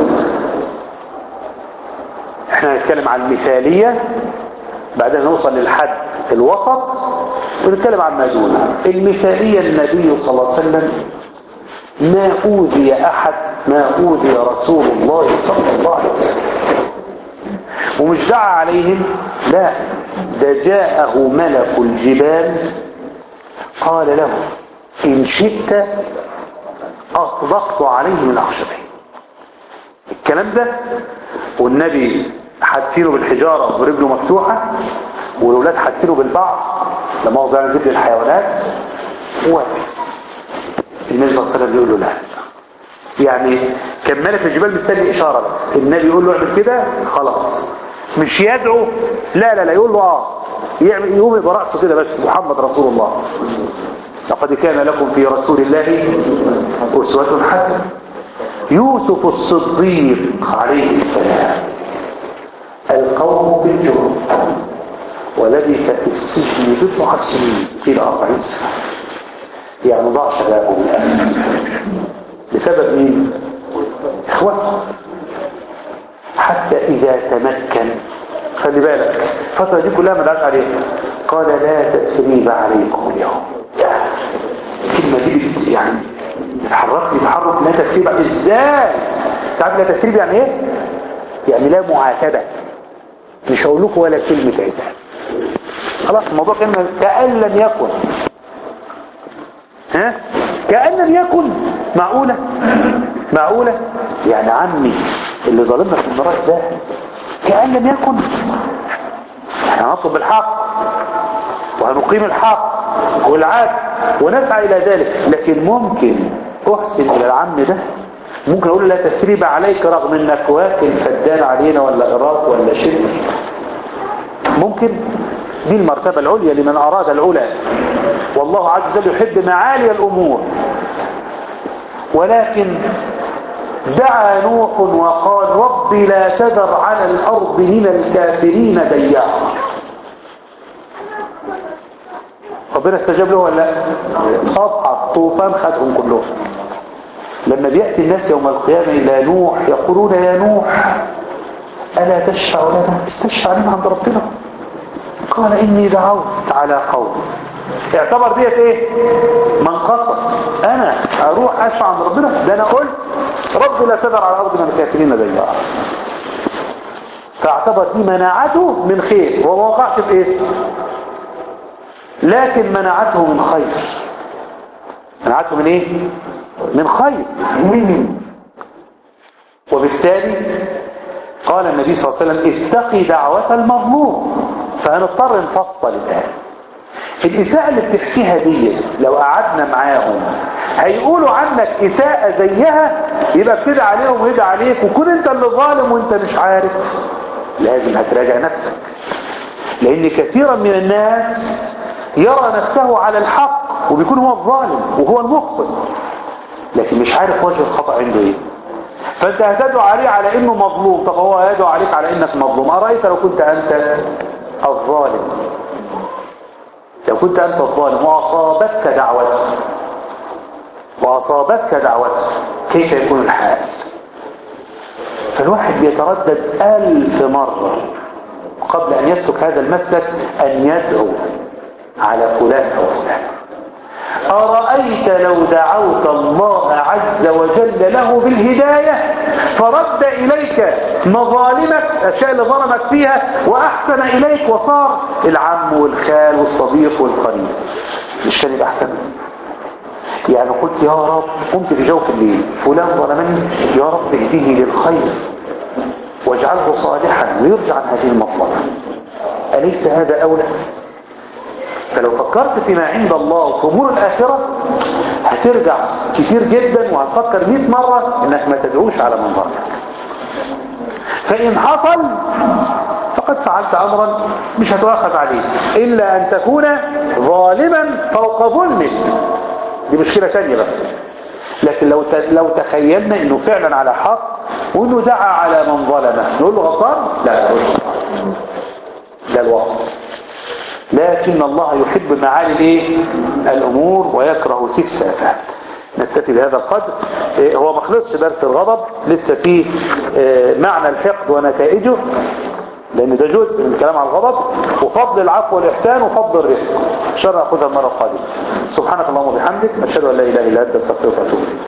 احنا هنتكلم عن المثالية بعدين نوصل للحد الوسط ونتكلم عن ما دونه المثالية النبي صلى الله عليه وسلم ما أوذي أحد ما أوذي رسول الله صلى الله عليه وسلم ومش دعا عليهم لا ده جاءه ملك الجبال قال له إن شئت أطبقت عليه من أخشبين الكلام ده والنبي حدفينه بالحجارة ورجله مفتوحة والولاد حدفينه بالبعض لما هو زي ذبل الحيوانات واقف النبي صلى الله عليه وسلم يقول له لا يعني كان ملك الجبال مستني إشارة بس النبي يقول له اعمل كده خلاص مش يدعو لا لا لا يقول له اه يعمل يقوم برأسه كده بس محمد رسول الله لقد كان لكم في رسول الله أسوة حسنة يوسف الصديق عليه السلام القوم بالجرم ولبث في السجن بضع سنين إلى أربعين سنة يعني ضاع شبابه بالآن بسبب مين؟ إخوته حتى إذا تمكن خلي بالك الفترة دي كلها ما دعش عليه قال لا تثريب عليكم اليوم الكلمة دي بت- يعني بتحركني تحرك لا تثريب ازاي تعرف لا تثريب يعني ايه يعني لا معاتبة مش هقول لكم ولا كلمة عتاب خلاص الموضوع كان كأن لم يكن ها كأن لم يكن معقولة معقولة يعني عمي اللي ظالمنا في الميراث ده كأن لم يكن احنا هنطلب الحق وهنقيم الحق والعدل ونسعى الى ذلك لكن ممكن احسن الى العم ده ممكن اقول له لا تثريب عليك رغم انك واكل فدان علينا ولا اراك ولا شرك ممكن دي المرتبة العليا لمن اراد العلا والله عز وجل يحب معالي الامور ولكن دعا نوح وقال رب لا تذر على الارض من الكافرين ديارا ربنا استجاب له ولا لا طبعا الطوفان خدهم كلهم لما بيأتي الناس يوم القيامة إلى نوح يقولون يا نوح ألا تشفع لنا استشفع لنا عند ربنا قال إني دعوت على قوم اعتبر ديت ايه منقصة انا اروح اشفع عند ربنا ده انا قلت رب لا تذر على الارض من الكافرين ديارا فاعتبر دي مناعته من خير وهو ما وقعش في ايه لكن منعته من خير منعته من ايه من خير وبالتالي قال النبي صلى الله عليه وسلم اتقي دعوة المظلوم فهنضطر نفصل الآن الإساءة اللي بتحكيها دي لو قعدنا معاهم هيقولوا عنك إساءة زيها يبقى بتدعي عليهم ويدعي عليك وكون انت اللي ظالم وانت مش عارف لازم هتراجع نفسك لان كثيرا من الناس يرى نفسه على الحق وبيكون هو الظالم وهو المخطئ لكن مش عارف وجه الخطأ عنده ايه فانت هتدعو عليه على انه مظلوم طب هو هيدعو عليك على انك مظلوم ارايت لو كنت انت الظالم لو كنت انت الظالم واصابتك دعوته واصابتك دعوته كيف يكون الحال فالواحد بيتردد ألف مرة قبل أن يسلك هذا المسلك أن يدعو على فلان أو فلان أرأيت لو دعوت الله عز وجل له بالهداية فرد إليك مظالمك الأشياء اللي ظلمك فيها وأحسن إليك وصار العم والخال والصديق والقريب مش كان يبقى أحسن يعني قلت يا رب قمت في جوف الليل فلان ظلمني يا رب اهديه للخير واجعله صالحا ويرجع عن هذه المظلمة أليس هذا أولى فلو فكرت فيما عند الله وفي أمور الآخرة هترجع كتير جدا وهتفكر 100 مرة انك ما تدعوش على من ظلمك فإن حصل فقد فعلت أمرا مش هتؤخذ عليه إلا أن تكون ظالما فوق ظلمك دي مشكلة تانية بقى لكن لو لو تخيلنا انه فعلا على حق وانه دعا على من ظلمه نقول له غلطان لا لا ده الوسط لكن الله يحب معالي الايه الامور ويكره سفسافها نكتفي بهذا القدر إيه هو ما خلصش درس الغضب لسه فيه إيه معنى الحقد ونتائجه لان ده جزء من الكلام على الغضب وفضل العفو والاحسان وفضل الرفق ان شاء الله ناخذها المره القادمه سبحانك اللهم وبحمدك اشهد ان لا اله الا انت استغفرك واتوب اليك